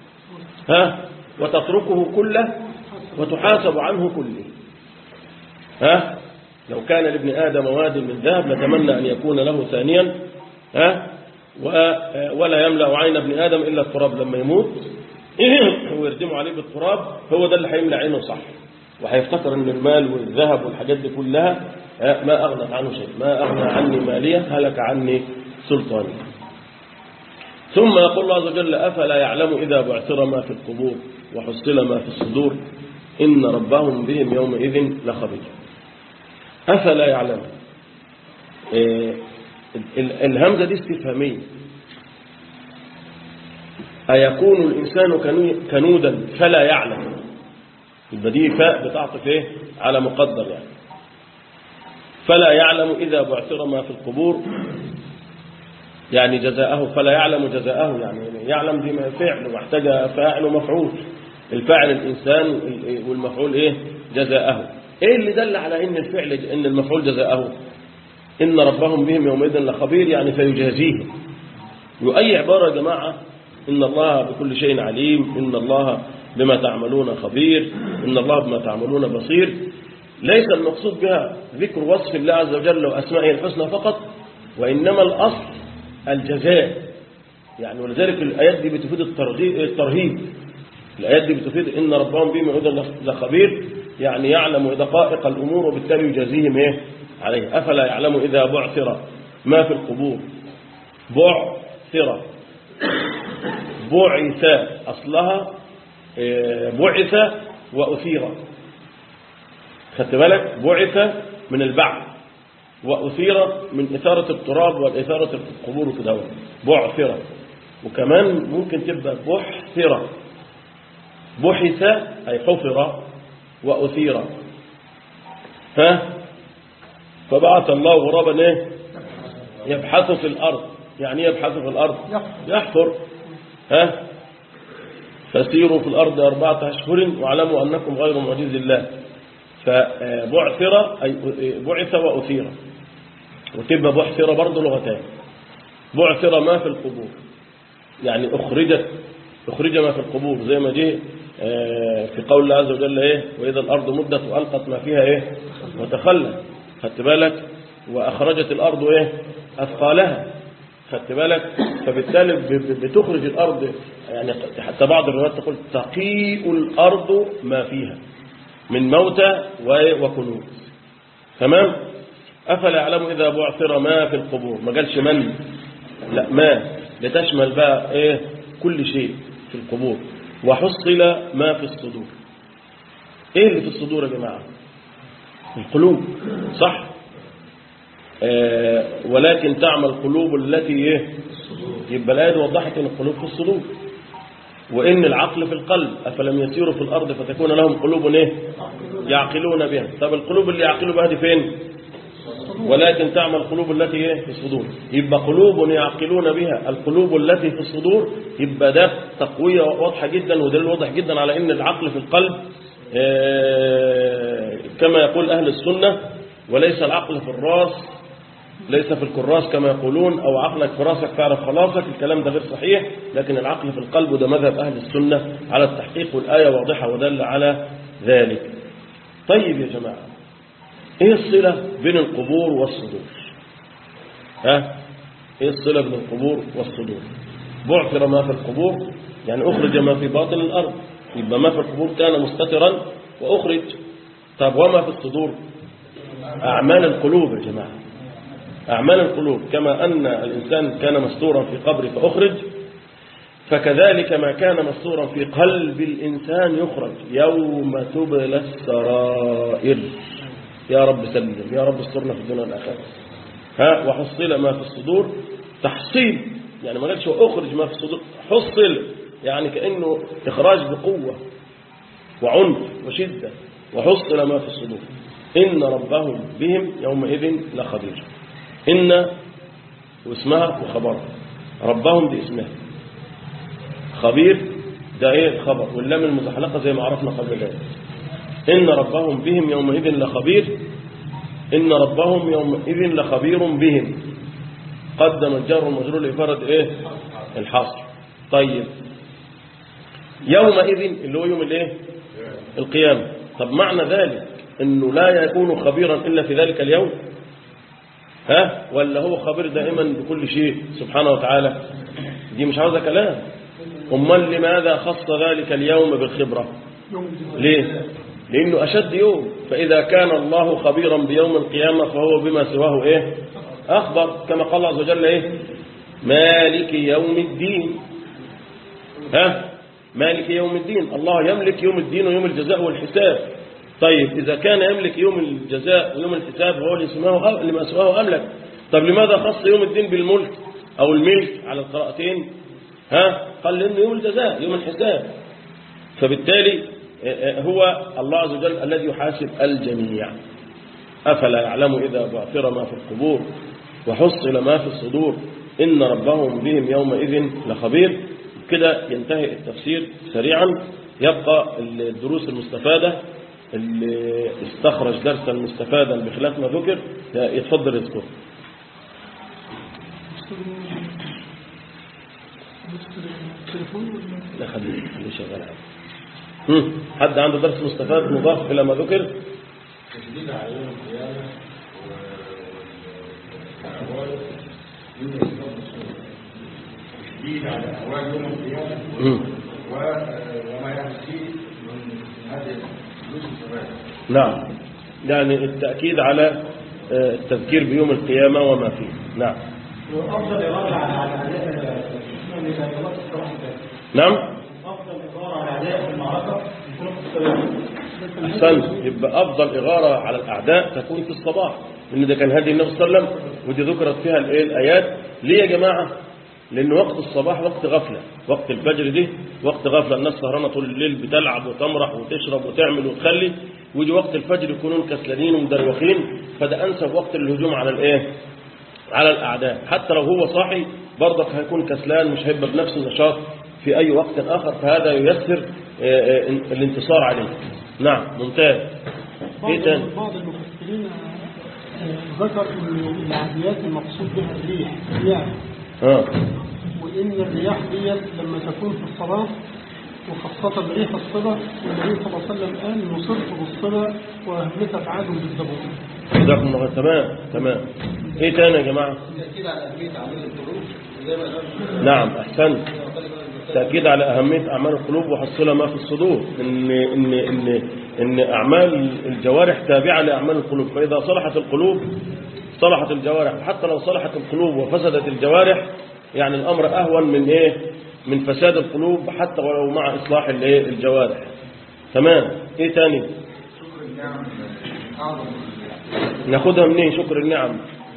ها وتتركه كله وتحاسب عنه كله ها لو كان لابن آدم واد من ذهب لتمنى أن يكون له ثانيا ها ولا يملأ عين ابن آدم إلا التراب لما يموت ويردموا عليه بالتراب هو ده اللي هيملأ عينه صح وهيفتكر ان المال والذهب والحاجات دي كلها ما أغنت عنه شيء ما أغنى عني مالية هلك عني سلطاني ثم يقول الله عز وجل أفلا يعلم إذا بعثر ما في القبور وحصل ما في الصدور إن ربهم بهم يومئذ لخبير أفلا يعلم إيه الهمزة دي استفهامية أيكون الإنسان كنودا فلا يعلم يبقى دي فاء بتعطف إيه على مقدر يعني فلا يعلم إذا بعثر ما في القبور يعني جزاءه فلا يعلم جزاءه يعني يعلم دي فعل محتاج فاعل ومفعول الفاعل الإنسان والمفعول إيه جزاءه ايه اللي دل على ان الفعل ان المفعول جزاءه ان ربهم بهم يومئذ لخبير يعني فيجازيهم واي عباره يا جماعه ان الله بكل شيء عليم ان الله بما تعملون خبير ان الله بما تعملون بصير ليس المقصود بها ذكر وصف الله عز وجل واسمائه الحسنى فقط وانما الاصل الجزاء يعني ولذلك الايات دي بتفيد الترهيب الايات دي بتفيد ان ربهم بهم يومئذ لخبير يعني يعلم دقائق الأمور وبالتالي يجازيهم إيه عليه أفلا يعلم إذا بعثر ما في القبور بعثر بعث أصلها بعث وأثير خدت بالك بعث من البعث وأثير من إثارة التراب والإثارة القبور كده بعثر وكمان ممكن تبقى بحثر بحث أي حفر وأثير ها فبعث الله غرابا ايه يبحث في الأرض يعني يبحث في الأرض يحفر ها فسيروا في الأرض أربعة أشهر واعلموا أنكم غير معجز الله فبعثر أي بعث وأثير وتبقى بعثر برضه لغتان بعثر ما في القبور يعني أخرجت أخرج ما في القبور زي ما جه في قول الله عز وجل ايه واذا الارض مدت والقت ما فيها ايه وتخلت خدت بالك واخرجت الارض ايه اثقالها خدت بالك فبالتالي بتخرج الارض يعني حتى بعض الروايات تقول تقيء الارض ما فيها من موتى وكنوز تمام افلا يعلم اذا بعثر ما في القبور ما قالش من لا ما لتشمل بقى ايه كل شيء في القبور وحصل ما في الصدور ايه اللي في الصدور يا جماعة القلوب صح آه ولكن تعمى القلوب التي ايه يبقى الآية وضحت ان القلوب في الصدور وان العقل في القلب افلم يسيروا في الارض فتكون لهم قلوب ايه يعقلون بها طب القلوب اللي يعقلوا بها دي فين ولكن تعمى القلوب التي ايه في الصدور يبقى قلوب يعقلون بها القلوب التي في الصدور يبقى ده تقوية واضحة جدا ودليل واضح جدا على ان العقل في القلب كما يقول اهل السنة وليس العقل في الراس ليس في الكراس كما يقولون أو عقلك في راسك تعرف خلاصك الكلام ده غير صحيح لكن العقل في القلب وده مذهب أهل السنة على التحقيق والآية واضحة ودل على ذلك طيب يا جماعة ايه الصلة بين القبور والصدور ها ايه الصلة بين القبور والصدور بعثر ما في القبور يعني اخرج ما في باطن الارض يبقى ما في القبور كان مستترا واخرج طب وما في الصدور اعمال القلوب يا جماعة اعمال القلوب كما ان الانسان كان مستورا في قبره فاخرج فكذلك ما كان مستورا في قلب الإنسان يخرج يوم تبلى السرائر يا رب سلم يا رب استرنا في الدنيا والآخرة ها وحصل ما في الصدور تحصيل يعني ما قالش اخرج ما في الصدور حصل يعني كأنه إخراج بقوة وعنف وشدة وحصل ما في الصدور إن ربهم بهم يومئذ لخبير إن واسمها وخبرها ربهم دي اسمها خبير ده ايه الخبر واللام المزحلقة زي ما عرفنا قبل ذلك إن ربهم بهم يومئذ لخبير إن ربهم يومئذ لخبير بهم قدم الجر والمجرور لفرد ايه الحصر طيب يومئذ اللي هو يوم الايه القيامة طب معنى ذلك انه لا يكون خبيرا الا في ذلك اليوم ها ولا هو خبير دائما بكل شيء سبحانه وتعالى دي مش عاوزة كلام امال لماذا خص ذلك اليوم بالخبرة ليه لانه اشد يوم فاذا كان الله خبيرا بيوم القيامة فهو بما سواه ايه اخبر كما قال الله عز وجل ايه مالك يوم الدين ها مالك يوم الدين الله يملك يوم الدين ويوم الجزاء والحساب طيب إذا كان يملك يوم الجزاء ويوم الحساب هو اللي سماه لما سواه أملك طب لماذا خص يوم الدين بالملك أو الملك على القراءتين ها قال لأنه يوم الجزاء يوم الحساب فبالتالي هو الله عز وجل الذي يحاسب الجميع أفلا يعلم إذا بعثر ما في القبور وحصل ما في الصدور إن ربهم بهم يومئذ لخبير كده ينتهي التفسير سريعا يبقى الدروس المستفادة اللي استخرج درسا مستفادا بخلاف ما ذكر يتفضل يذكر لا خليه خليه شغال عادي حد عنده درس مستفاد مضاف إلى ما ذكر تشديد على يوم القيامة تشديد على أهوال يوم القيامة وما يحصي من هذه الفلوس الشباب نعم يعني التأكيد على التذكير بيوم القيامة وما فيه نعم وأفضل إغارة على أعداء الإمام الصراحة نعم أفضل إغارة على أعداء في المعركة يكون في الصباح أحسنت يبقى أفضل إغارة على الأعداء تكون في الصباح لأن ده كان هدي النبي صلى الله عليه وسلم ودي ذكرت فيها الإيه الآيات ليه يا جماعة لأن وقت الصباح وقت غفلة وقت الفجر دي وقت غفلة الناس سهرانة طول الليل بتلعب وتمرح وتشرب وتعمل وتخلي ويجي وقت الفجر يكونون كسلانين ومدروخين فده أنسب وقت الهجوم على الإيه على الأعداء حتى لو هو صاحي برضك هيكون كسلان مش هيبقى بنفس النشاط في أي وقت آخر فهذا ييسر الانتصار عليه نعم ممتاز ايه تاني بعض المفسرين آه، ذكر ان العاديات المقصود بها الريح الرياح اه وان الرياح ديت لما تكون في الصلاه وخاصة ريح الصلة والنبي صلى الله عليه وسلم قال نصرت بالصلة وأهلكت عاد بالزبون جزاكم الله خير. تمام تمام ايه تاني يا جماعة تأكيد على أهمية عمل القلوب زي ما قال نعم احسنت تأكيد على أهمية أعمال القلوب وحصلها ما في الصدور إن, إن, إن, إن أعمال الجوارح تابعة لأعمال القلوب فإذا صلحت القلوب صلحت الجوارح حتى لو صلحت القلوب وفسدت الجوارح يعني الأمر أهون من إيه من فساد القلوب حتى ولو مع إصلاح الإيه الجوارح تمام إيه تاني شكر النعم أعظم ناخدها منين شكر النعم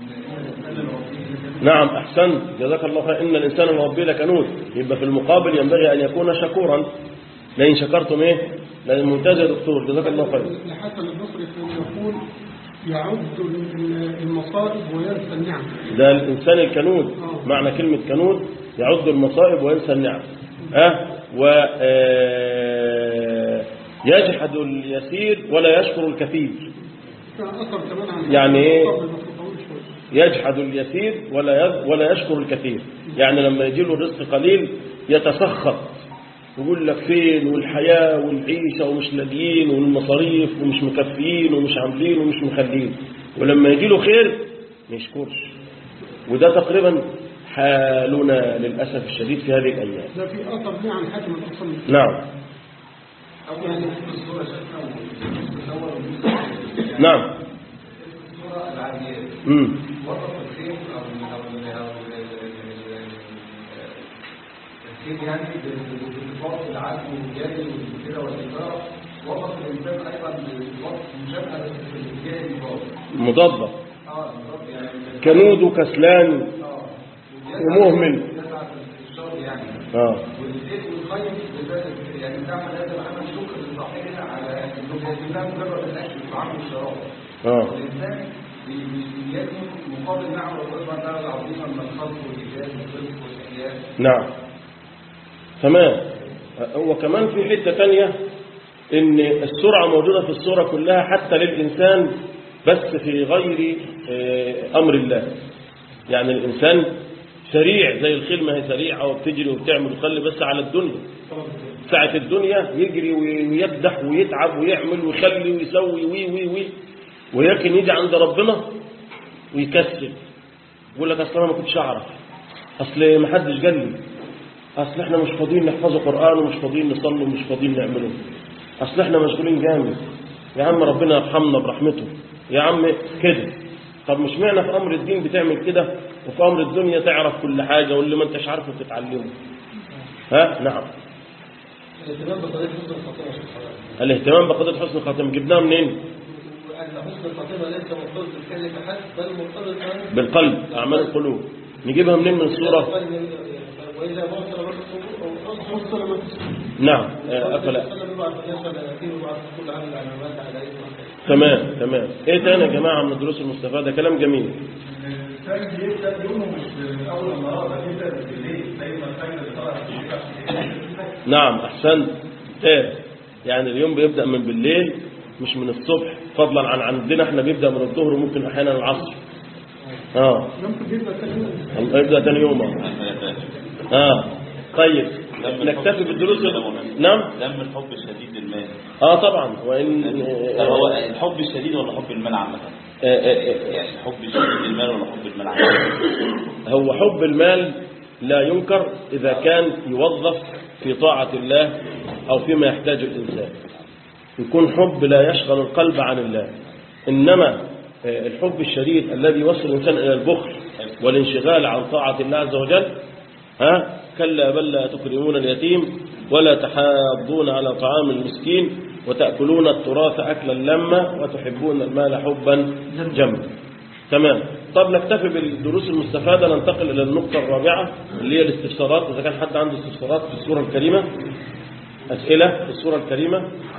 نعم أحسنت جزاك الله خير إن الإنسان لربه لكنود يبقى في المقابل ينبغي أن يكون شكورا لئن شكرتم إيه لأن ممتاز يا دكتور جزاك الله خير لحسن البصري كان يقول يعد المصائب وينسى النعم ده الإنسان الكنود معنى كلمة كنود يعد المصائب وينسى النعم ها و آه، يجحد اليسير ولا يشكر الكثير كان أثر كمان عن يعني إيه؟ قبل ما تطول شوية. يجحد اليسير ولا يذ- ولا يشكر الكثير يعني لما يجي له الرزق قليل يتسخط يقول لك فين والحياة والعيشة ومش لاقيين والمصاريف ومش مكفيين ومش عاملين ومش مخلين ولما يجي له خير ما يشكرش وده تقريبا حالنا للأسف الشديد في هذه الأيام ده في أثر ليه عن حاتم الأصم نعم أول ما الصورة شفنا وتصور الصورة نعم العادية مم. وصف الخير أو أو أو الخير يعني بالانضباط العدل والجري والكده والإثارة وصف الإنسان أيضا بوصف مشابهة بس في الاتجاه الإضافي مضادة اه بالظبط يعني كنود وكسلان اه ومهمل. يسعى في الشر يعني آه. والخير والخير بذلك يعني تعمل هذا العمل شكر لصاحبها على انه يتمنى مجرد الاكل والطعام والشراب آه. والانسان بي- بي- بيجد مقابل نعمه ربنا تعالى العظيمه من الخلق والايجاد والرزق والاحياء نعم تمام هو كمان في حتة تانية ان السرعة موجودة في الصورة كلها حتى للإنسان بس في غير آه، أمر الله يعني الإنسان سريع زي الخيل ما هي سريعة وبتجري وبتعمل وتخلي بس على الدنيا ساعة الدنيا يجري وي- ويكدح ويتعب ويعمل ويخلي ويسوي وي وي وي ولكن يجي عند ربنا ويكسل يقول لك اصل انا ما كنتش اعرف اصل ما حدش قال لي اصل احنا مش فاضيين نحفظوا قران ومش فاضيين نصلي ومش فاضيين نعمله اصل احنا مشغولين جامد يا عم ربنا يرحمنا برحمته يا عم كده طب مش معنى في امر الدين بتعمل كده وفي امر الدنيا تعرف كل حاجه واللي ما انتش عارفه تتعلمه ها نعم الاهتمام بقضية حسن الخاتمة يا شيخ حضرتك. الاهتمام بقضيه حسن الخاتمه جبناها منين وأن حسن الخاتمة ليس مرتبط بالكلمة فحسب بل مرتبط كمان بالقلب اعمال القلوب نجيبها منين من الصوره وإذا بصر برضه أو حصل ما تسمع. نعم آه، افلا تمام تمام ايه تاني يا جماعه من الدروس المستفاده كلام جميل الانسان بيبدا يومه مش من اول النهار ده بيبدا بالليل زي ما الفجر اللي طلع في الشتاء نعم احسنت خير يعني اليوم بيبدا من بالليل مش من الصبح فضلا عن عندنا احنا بيبدا من الظهر وممكن احيانا العصر اه يمكن بيبقى تاني يوم. الله يبدا تاني يوم اه اه طيب نكتفي بالدروس نعم ذم الحب الشديد للمال اه طبعا وان طب هو الحب الشديد ولا حب المال عامة؟ آه، آه، آه، يعني الحب الشديد للمال ولا حب المال عامة؟ هو حب المال لا ينكر إذا كان يوظف في طاعة الله أو فيما يحتاج الإنسان يكون حب لا يشغل القلب عن الله إنما آه، الحب الشديد الذي يوصل الإنسان إلى البخل والانشغال عن طاعة الله عز وجل ها كلا بل لا تكرمون اليتيم ولا تحاضون على طعام المسكين وتأكلون التراث أكلا لما وتحبون المال حبا جما تمام طب نكتفي بالدروس المستفادة ننتقل إلى النقطة الرابعة اللي هي الاستفسارات إذا كان حد عنده استفسارات في السورة الكريمة أسئلة في السورة الكريمة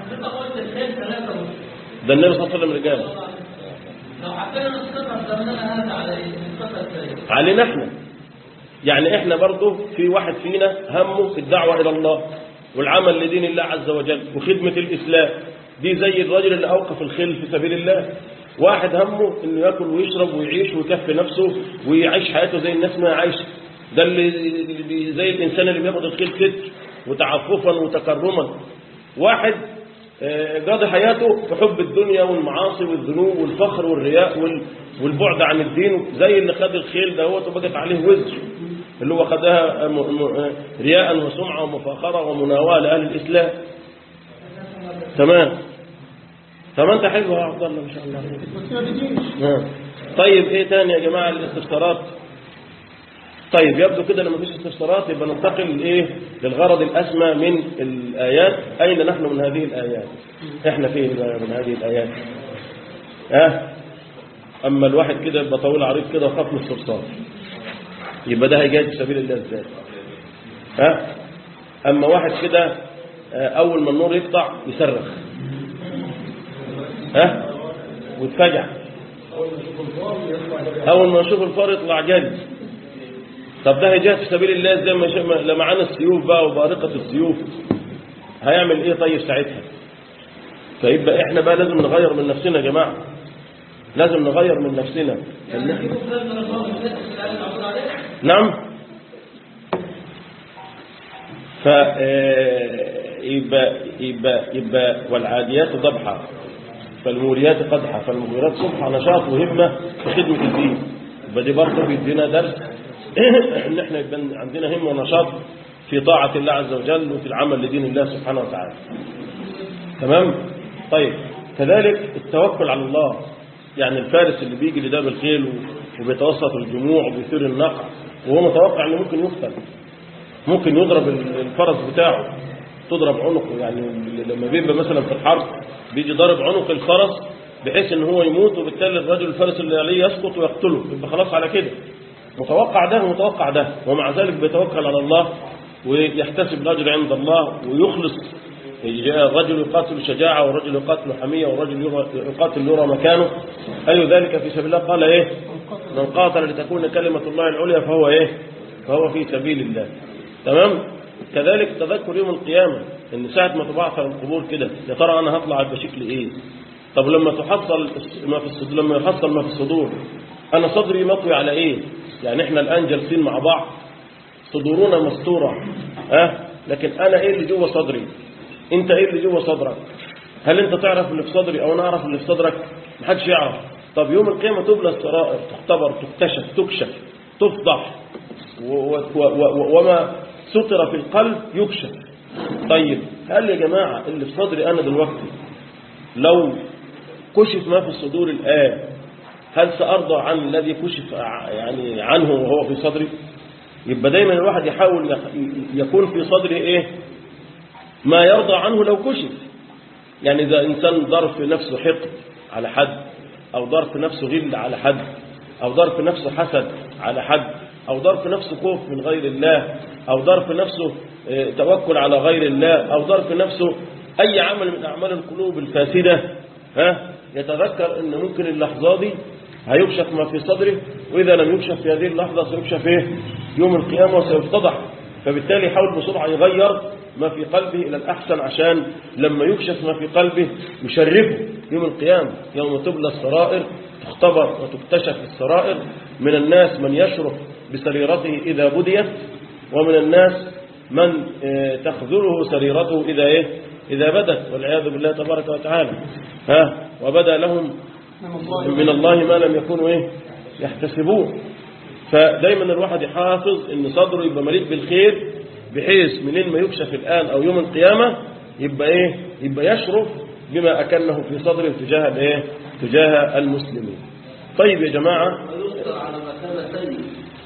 ده النبي صلى الله عليه وسلم رجال لو حبينا نسقطها زماننا هذا على ايه؟ نسقطها ازاي؟ علينا احنا يعني احنا برضو في واحد فينا همه الدعوة إلى الله والعمل لدين الله عز وجل وخدمة الإسلام دي زي الرجل اللي أوقف الخيل في سبيل الله واحد همه انه ياكل ويشرب ويعيش ويكفي نفسه ويعيش حياته زي الناس ما عايشه ده اللي اللي زي الانسان اللي بياخد الخيل ستر وتعففا وتكرما واحد آه، قاضي حياته في حب الدنيا والمعاصي والذنوب والفخر والرياء وال- والبعد عن الدين زي اللي خد الخيل دهوت وبقت عليه وزر اللي هو خدها م- م- رياء وسمعة ومفاخرة ومناواه لأهل الإسلام تمام تمام انت حلو يا عبد الله ما شاء الله بس ما بيجيش نعم. طيب ايه تاني يا جماعة الاستفسارات طيب يبدو كده لما فيش استفسارات يبقى ننتقل ايه للغرض الاسمى من الايات اين نحن من هذه الايات احنا فين بقى من هذه الايات ها اما الواحد كده يبقى طويل عريض كده وخاف من الصرصار يبقى ده هيجاهد في سبيل الله ازاي ها اما واحد كده آه، اول ما النور يقطع يصرخ ها ويتفجع اول ما يشوف الفار يطلع جري طب ده هيجاهد في سبيل الله زي ما شا- ما- لما معانا السيوف بقى وبارقة السيوف هيعمل ايه طيب ساعتها فيبقى احنا بقى لازم نغير من نفسنا يا جماعة لازم نغير من نفسنا إن إحنا نعم ف يبقى يبقى يبقى والعاديات ضبحا فالموريات قدحا فالمغيرات صبحا نشاط وهمه في خدمه الدين يبقى دي برضه بيدينا درس ان احنا يبقى عندنا همه ونشاط في طاعه الله عز وجل وفي العمل لدين الله سبحانه وتعالى تمام طيب كذلك التوكل على الله يعني الفارس اللي بيجي لده بالخيل وبيتوسط الجموع وبيثير النقع وهو متوقع انه ممكن يقتل ممكن يضرب الفرس بتاعه تضرب عنقه يعني لما بيبقى مثلا في الحرب بيجي ضارب عنق الفرس بحيث ان هو يموت وبالتالي الرجل الفارس اللي عليه يسقط ويقتله يبقى خلاص على كده متوقع ده ومتوقع ده ومع ذلك بيتوكل على الله ويحتسب الأجر عند الله ويخلص الرجل يقاتل شجاعة والرجل يقاتل حمية والرجل يقاتل يرى مكانه أي ذلك في سبيل الله قال إيه من قاتل لتكون كلمة الله العليا فهو إيه فهو في سبيل الله تمام كذلك تذكر يوم القيامة ان ساعة ما تبعثر القبور كده يا ترى انا هطلع بشكل ايه طب لما تحصل ما في الصدور لما يحصل ما في الصدور انا صدري مطوي على ايه يعني احنا الان جالسين مع بعض صدورنا مستورة ها أه؟ لكن انا ايه اللي جوه صدري انت ايه اللي جوه صدرك هل انت تعرف اللي في صدري او انا اعرف اللي في صدرك محدش يعرف طب يوم القيامة تبلى السرائر تختبر تكتشف تكشف تفضح و و و وما ستر في القلب يكشف طيب هل يا جماعة اللي في صدري أنا دلوقتي لو كشف ما في الصدور الآن هل سأرضى عن الذي كشف يعني عنه وهو في صدري يبقى دايما الواحد يحاول يكون في صدره إيه ما يرضى عنه لو كشف يعني إذا إنسان ضرب في نفسه حقد على حد أو ضرب في نفسه غل على حد أو ضرب في نفسه حسد على حد أو ضرب في نفسه خوف من غير الله أو ضرب في نفسه توكل على غير الله أو ضرب في نفسه أي عمل من أعمال القلوب الفاسدة ها يتذكر أن ممكن اللحظة دي هيكشف ما في صدره وإذا لم يكشف في هذه اللحظة سيكشف إيه يوم القيامة وسيفتضح فبالتالي يحاول بسرعة يغير ما في قلبه إلى الأحسن عشان لما يكشف ما في قلبه يشرفه يوم القيامة يوم تبلى السرائر تختبر وتكتشف السرائر من الناس من يشرف بسريرته إذا بديت ومن الناس من تخذله سريرته إذا إيه إذا بدت والعياذ بالله تبارك وتعالى ها وبدا لهم من الله ما لم يكونوا إيه يحتسبون فدايما الواحد يحافظ ان صدره يبقى مليء بالخير بحيث منين ما يكشف الآن أو يوم القيامة يبقى إيه يبقى يشرف بما أكنه في صدره تجاه الإيه تجاه المسلمين طيب يا جماعة يستر على مكان سيء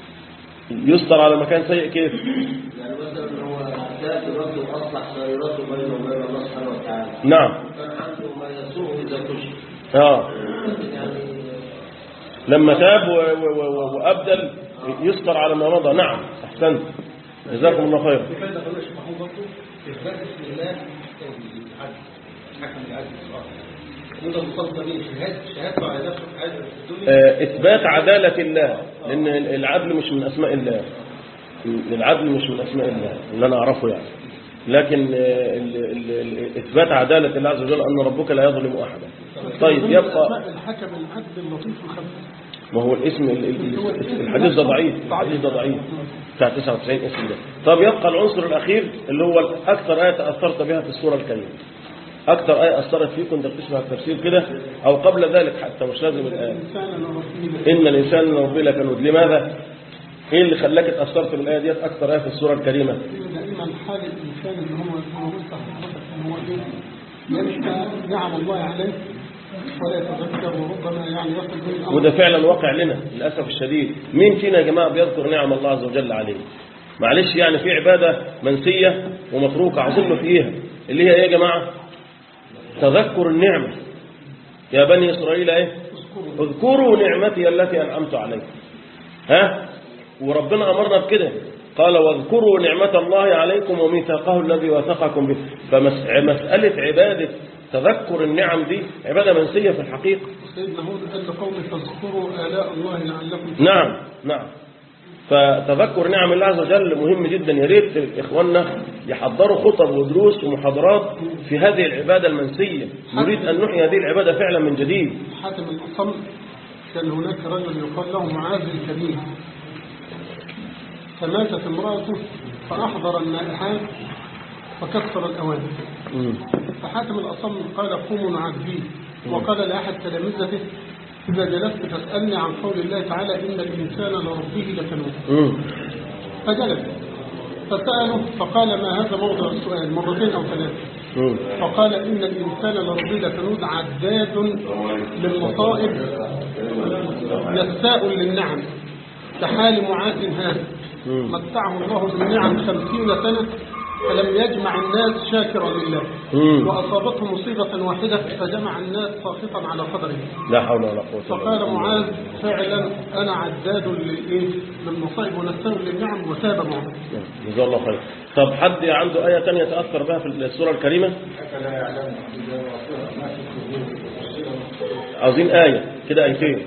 يستر على مكان سيء كيف يعني مثلا هو ذات الرجل أصلح سريرته بينه وبين الله سبحانه وتعالى نعم كان عنده ما يسوء إذا كشف آه لكن يعني لما تاب و- و- و- وأبدل يستر على ما مضى نعم أحسنت جزاكم الله خير في فايدة قالوا الشيخ محمود برضه إثبات اسم الله العدل حكم العدل نقدر نصدق بيه شهادة شهادته على نفسه في عدل في الدنيا آه، إثبات عدالة الله لأن العدل مش من أسماء الله العدل مش من أسماء الله اللي أنا أعرفه يعني لكن آه، ال- ال- ال- إثبات عدالة الله عز وجل أن ربك لا يظلم أحدا طيب من يبقى أسماء الحكم العدل اللطيف الخبير ما هو الاسم ال- ال- الحديث ده ضعيف الحديث ده ضعيف بتاع 99 اسم ده طب يبقى العنصر الأخير اللي هو أكثر آية تأثرت بها في السورة الكريمة أكثر آية أثرت فيك وأنت بتسمع التفسير كده أو قبل ذلك حتى مش لازم الآية الإنسان الرسول إن الإنسان لربه لكنود لماذا؟ إيه اللي خلاك اتأثرت بالآية ديت أكثر آية في السورة الكريمة؟ دائما حال الإنسان اللي هو كما قلت حضرتك إن هو إيه ينسى نعم الله عليه ولا يتذكر وربما يعني يصل به الأمر وده فعلا واقع لنا للأسف الشديد مين فينا يا جماعة بيذكر نعم الله عز وجل عليه معلش يعني في عبادة منسية ومتروكة عظيمة فيها اللي هي ايه يا جماعة تذكر النعمة يا بني إسرائيل ايه اذكروا نعمتي التي أنعمت عليكم ها وربنا أمرنا بكده قال واذكروا نعمة الله عليكم وميثاقه الذي وثقكم به فمسألة عبادة تذكر النعم دي عبادة منسية في الحقيقة سيدنا هود قال لقوم فاذكروا آلاء الله لعلكم نعم نعم فتذكر نعم الله عز وجل مهم جدا يا ريت اخواننا يحضروا خطب ودروس ومحاضرات في هذه العباده المنسيه نريد ان نحيي هذه العباده فعلا من جديد حاتم الأصم كان هناك رجل يقال له معاذ الكبير فماتت امرأته فأحضر النائحات فكسر الأواني مم. فحاتم الأصم قال قوموا نعذبيه وقال لأحد تلامذته إذا جلست فاسألني عن قول الله تعالى إن الإنسان لربه لكنود مم. فجلس فسأله فقال ما هذا موضع السؤال مرتين أو ثلاثة مم. فقال إن الإنسان لربه لكنود عداد للمصائب يساء للنعم كحال معاذ هذا مم. متعه الله بالنعم خمسين سنة فلم يجمع الناس شاكرا لله مم. وأصابته مصيبة واحدة فجمع الناس ساخطا على قدره لا حول ولا قوه الا فقال بالله معاذ فعلا أنا عداد للإيه للمصائب ونسان للنعم وتاب معاذ جزاه الله خير طب حد عنده آية تانية تأثر بها في السورة الكريمة عاوزين آية كده آيتين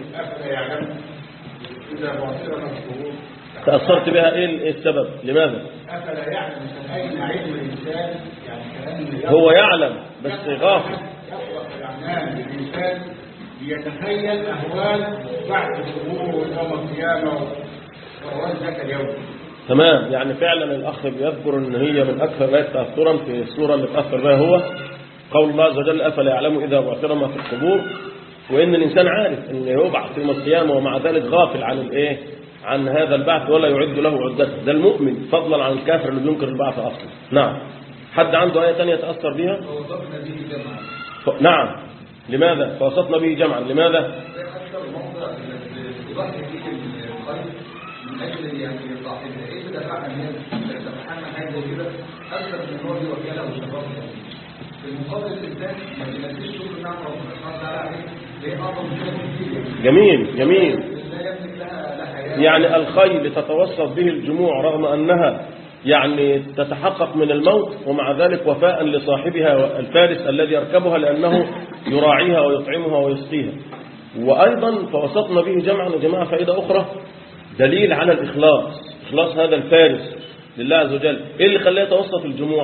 إذا بعثر الشهور تأثرت بها إيه إيه السبب لماذا أفلا يعلم من أين علم الإنسان يعني كأن هو يعلم بس غافل يخلق الأعمال للإنسان ليتخيل أهوال بعد الظهور ويوم القيامة وأهوال ذاك اليوم تمام يعني فعلا الأخ بيذكر إن هي من أكثر الآيات تأثرا في السورة اللي تأثر بها هو قول الله عز وجل أفلا يعلم إذا بعثر ما في القبور وإن الإنسان عارف إن يبعث يوم القيامة ومع ذلك غافل عن الإيه عن هذا البعث ولا يعد له عدته ده المؤمن فضلا عن الكافر اللي بينكر البعث أصلا نعم حد عنده آية تانية تأثر بها ووصفنا به جمعا ف... نعم لماذا فوسطنا به جمعا لماذا ده أكثر موضع يضحي فيه الخير من أجل يعني صاحبه إيه اللي دفعنا الناس تتحمل حاجة زي كده أكثر من هو يوكله وشرفه في المقابل الإنسان ما بينزلش شكر نعم ربنا سبحانه وتعالى عليه ليه أعظم شيء كتير جميل جميل لا يملك لها لا حياة يعني الخيل تتوسط به الجموع رغم أنها يعني تتحقق من الموت ومع ذلك وفاء لصاحبها الفارس الذي يركبها لأنه يراعيها ويطعمها ويسقيها وأيضا فوسطنا به جمعا وجماعة فائدة أخرى دليل على الإخلاص إخلاص هذا الفارس لله عز وجل إيه اللي خلاه يتوسط الجموع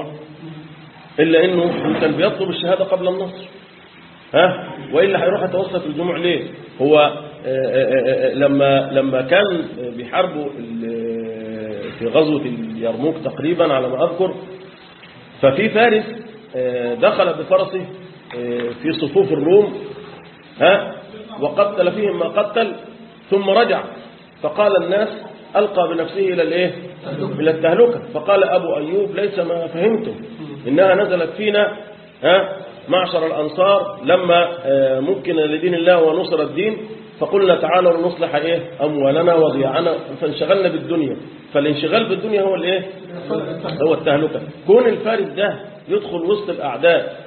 إلا إنه كان بيطلب الشهادة قبل النصر ها والا هيروح يتوسط الجموع ليه هو آه، آه، آه، لما لما كان بيحاربوا ال- في غزوه اليرموك تقريبا على ما اذكر ففي فارس آه، دخل بفرسه آه، في صفوف الروم ها وقتل فيهم ما قتل ثم رجع فقال الناس ألقى بنفسه إلى الإيه؟ إلى التهلكة فقال أبو أيوب ليس ما فهمتم إنها نزلت فينا ها معشر الأنصار لما آه، مكن لدين الله ونصر الدين فقلنا تعالوا لنصلح إيه أموالنا وضياعنا فانشغلنا بالدنيا فالانشغال بالدنيا هو الإيه هو التهلكة كون الفارس ده يدخل وسط الأعداء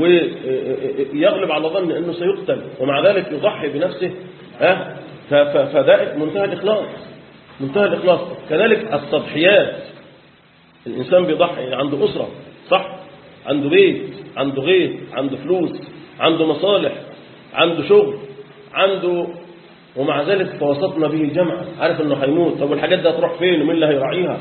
ويغلب على ظن أنه سيقتل ومع ذلك يضحي بنفسه ها ف- ف- فده منتهى الإخلاص منتهى الإخلاص كذلك التضحيات الإنسان بيضحي عنده أسرة صح عنده بيت عنده غير عنده فلوس عنده مصالح عنده شغل عنده ومع ذلك فوسطنا به جمعا عارف انه هيموت طب والحاجات دي هتروح فين ومين اللي هيراعيها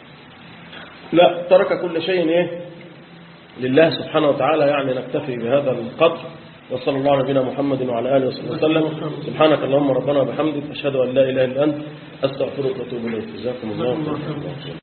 لا ترك كل شيء ايه لله سبحانه وتعالى يعني نكتفي بهذا القدر وصلى الله على نبينا محمد وعلى اله وصحبه وسلم سبحانك اللهم ربنا وبحمدك اشهد ان لا اله الا انت استغفرك واتوب اليك جزاكم الله خيرا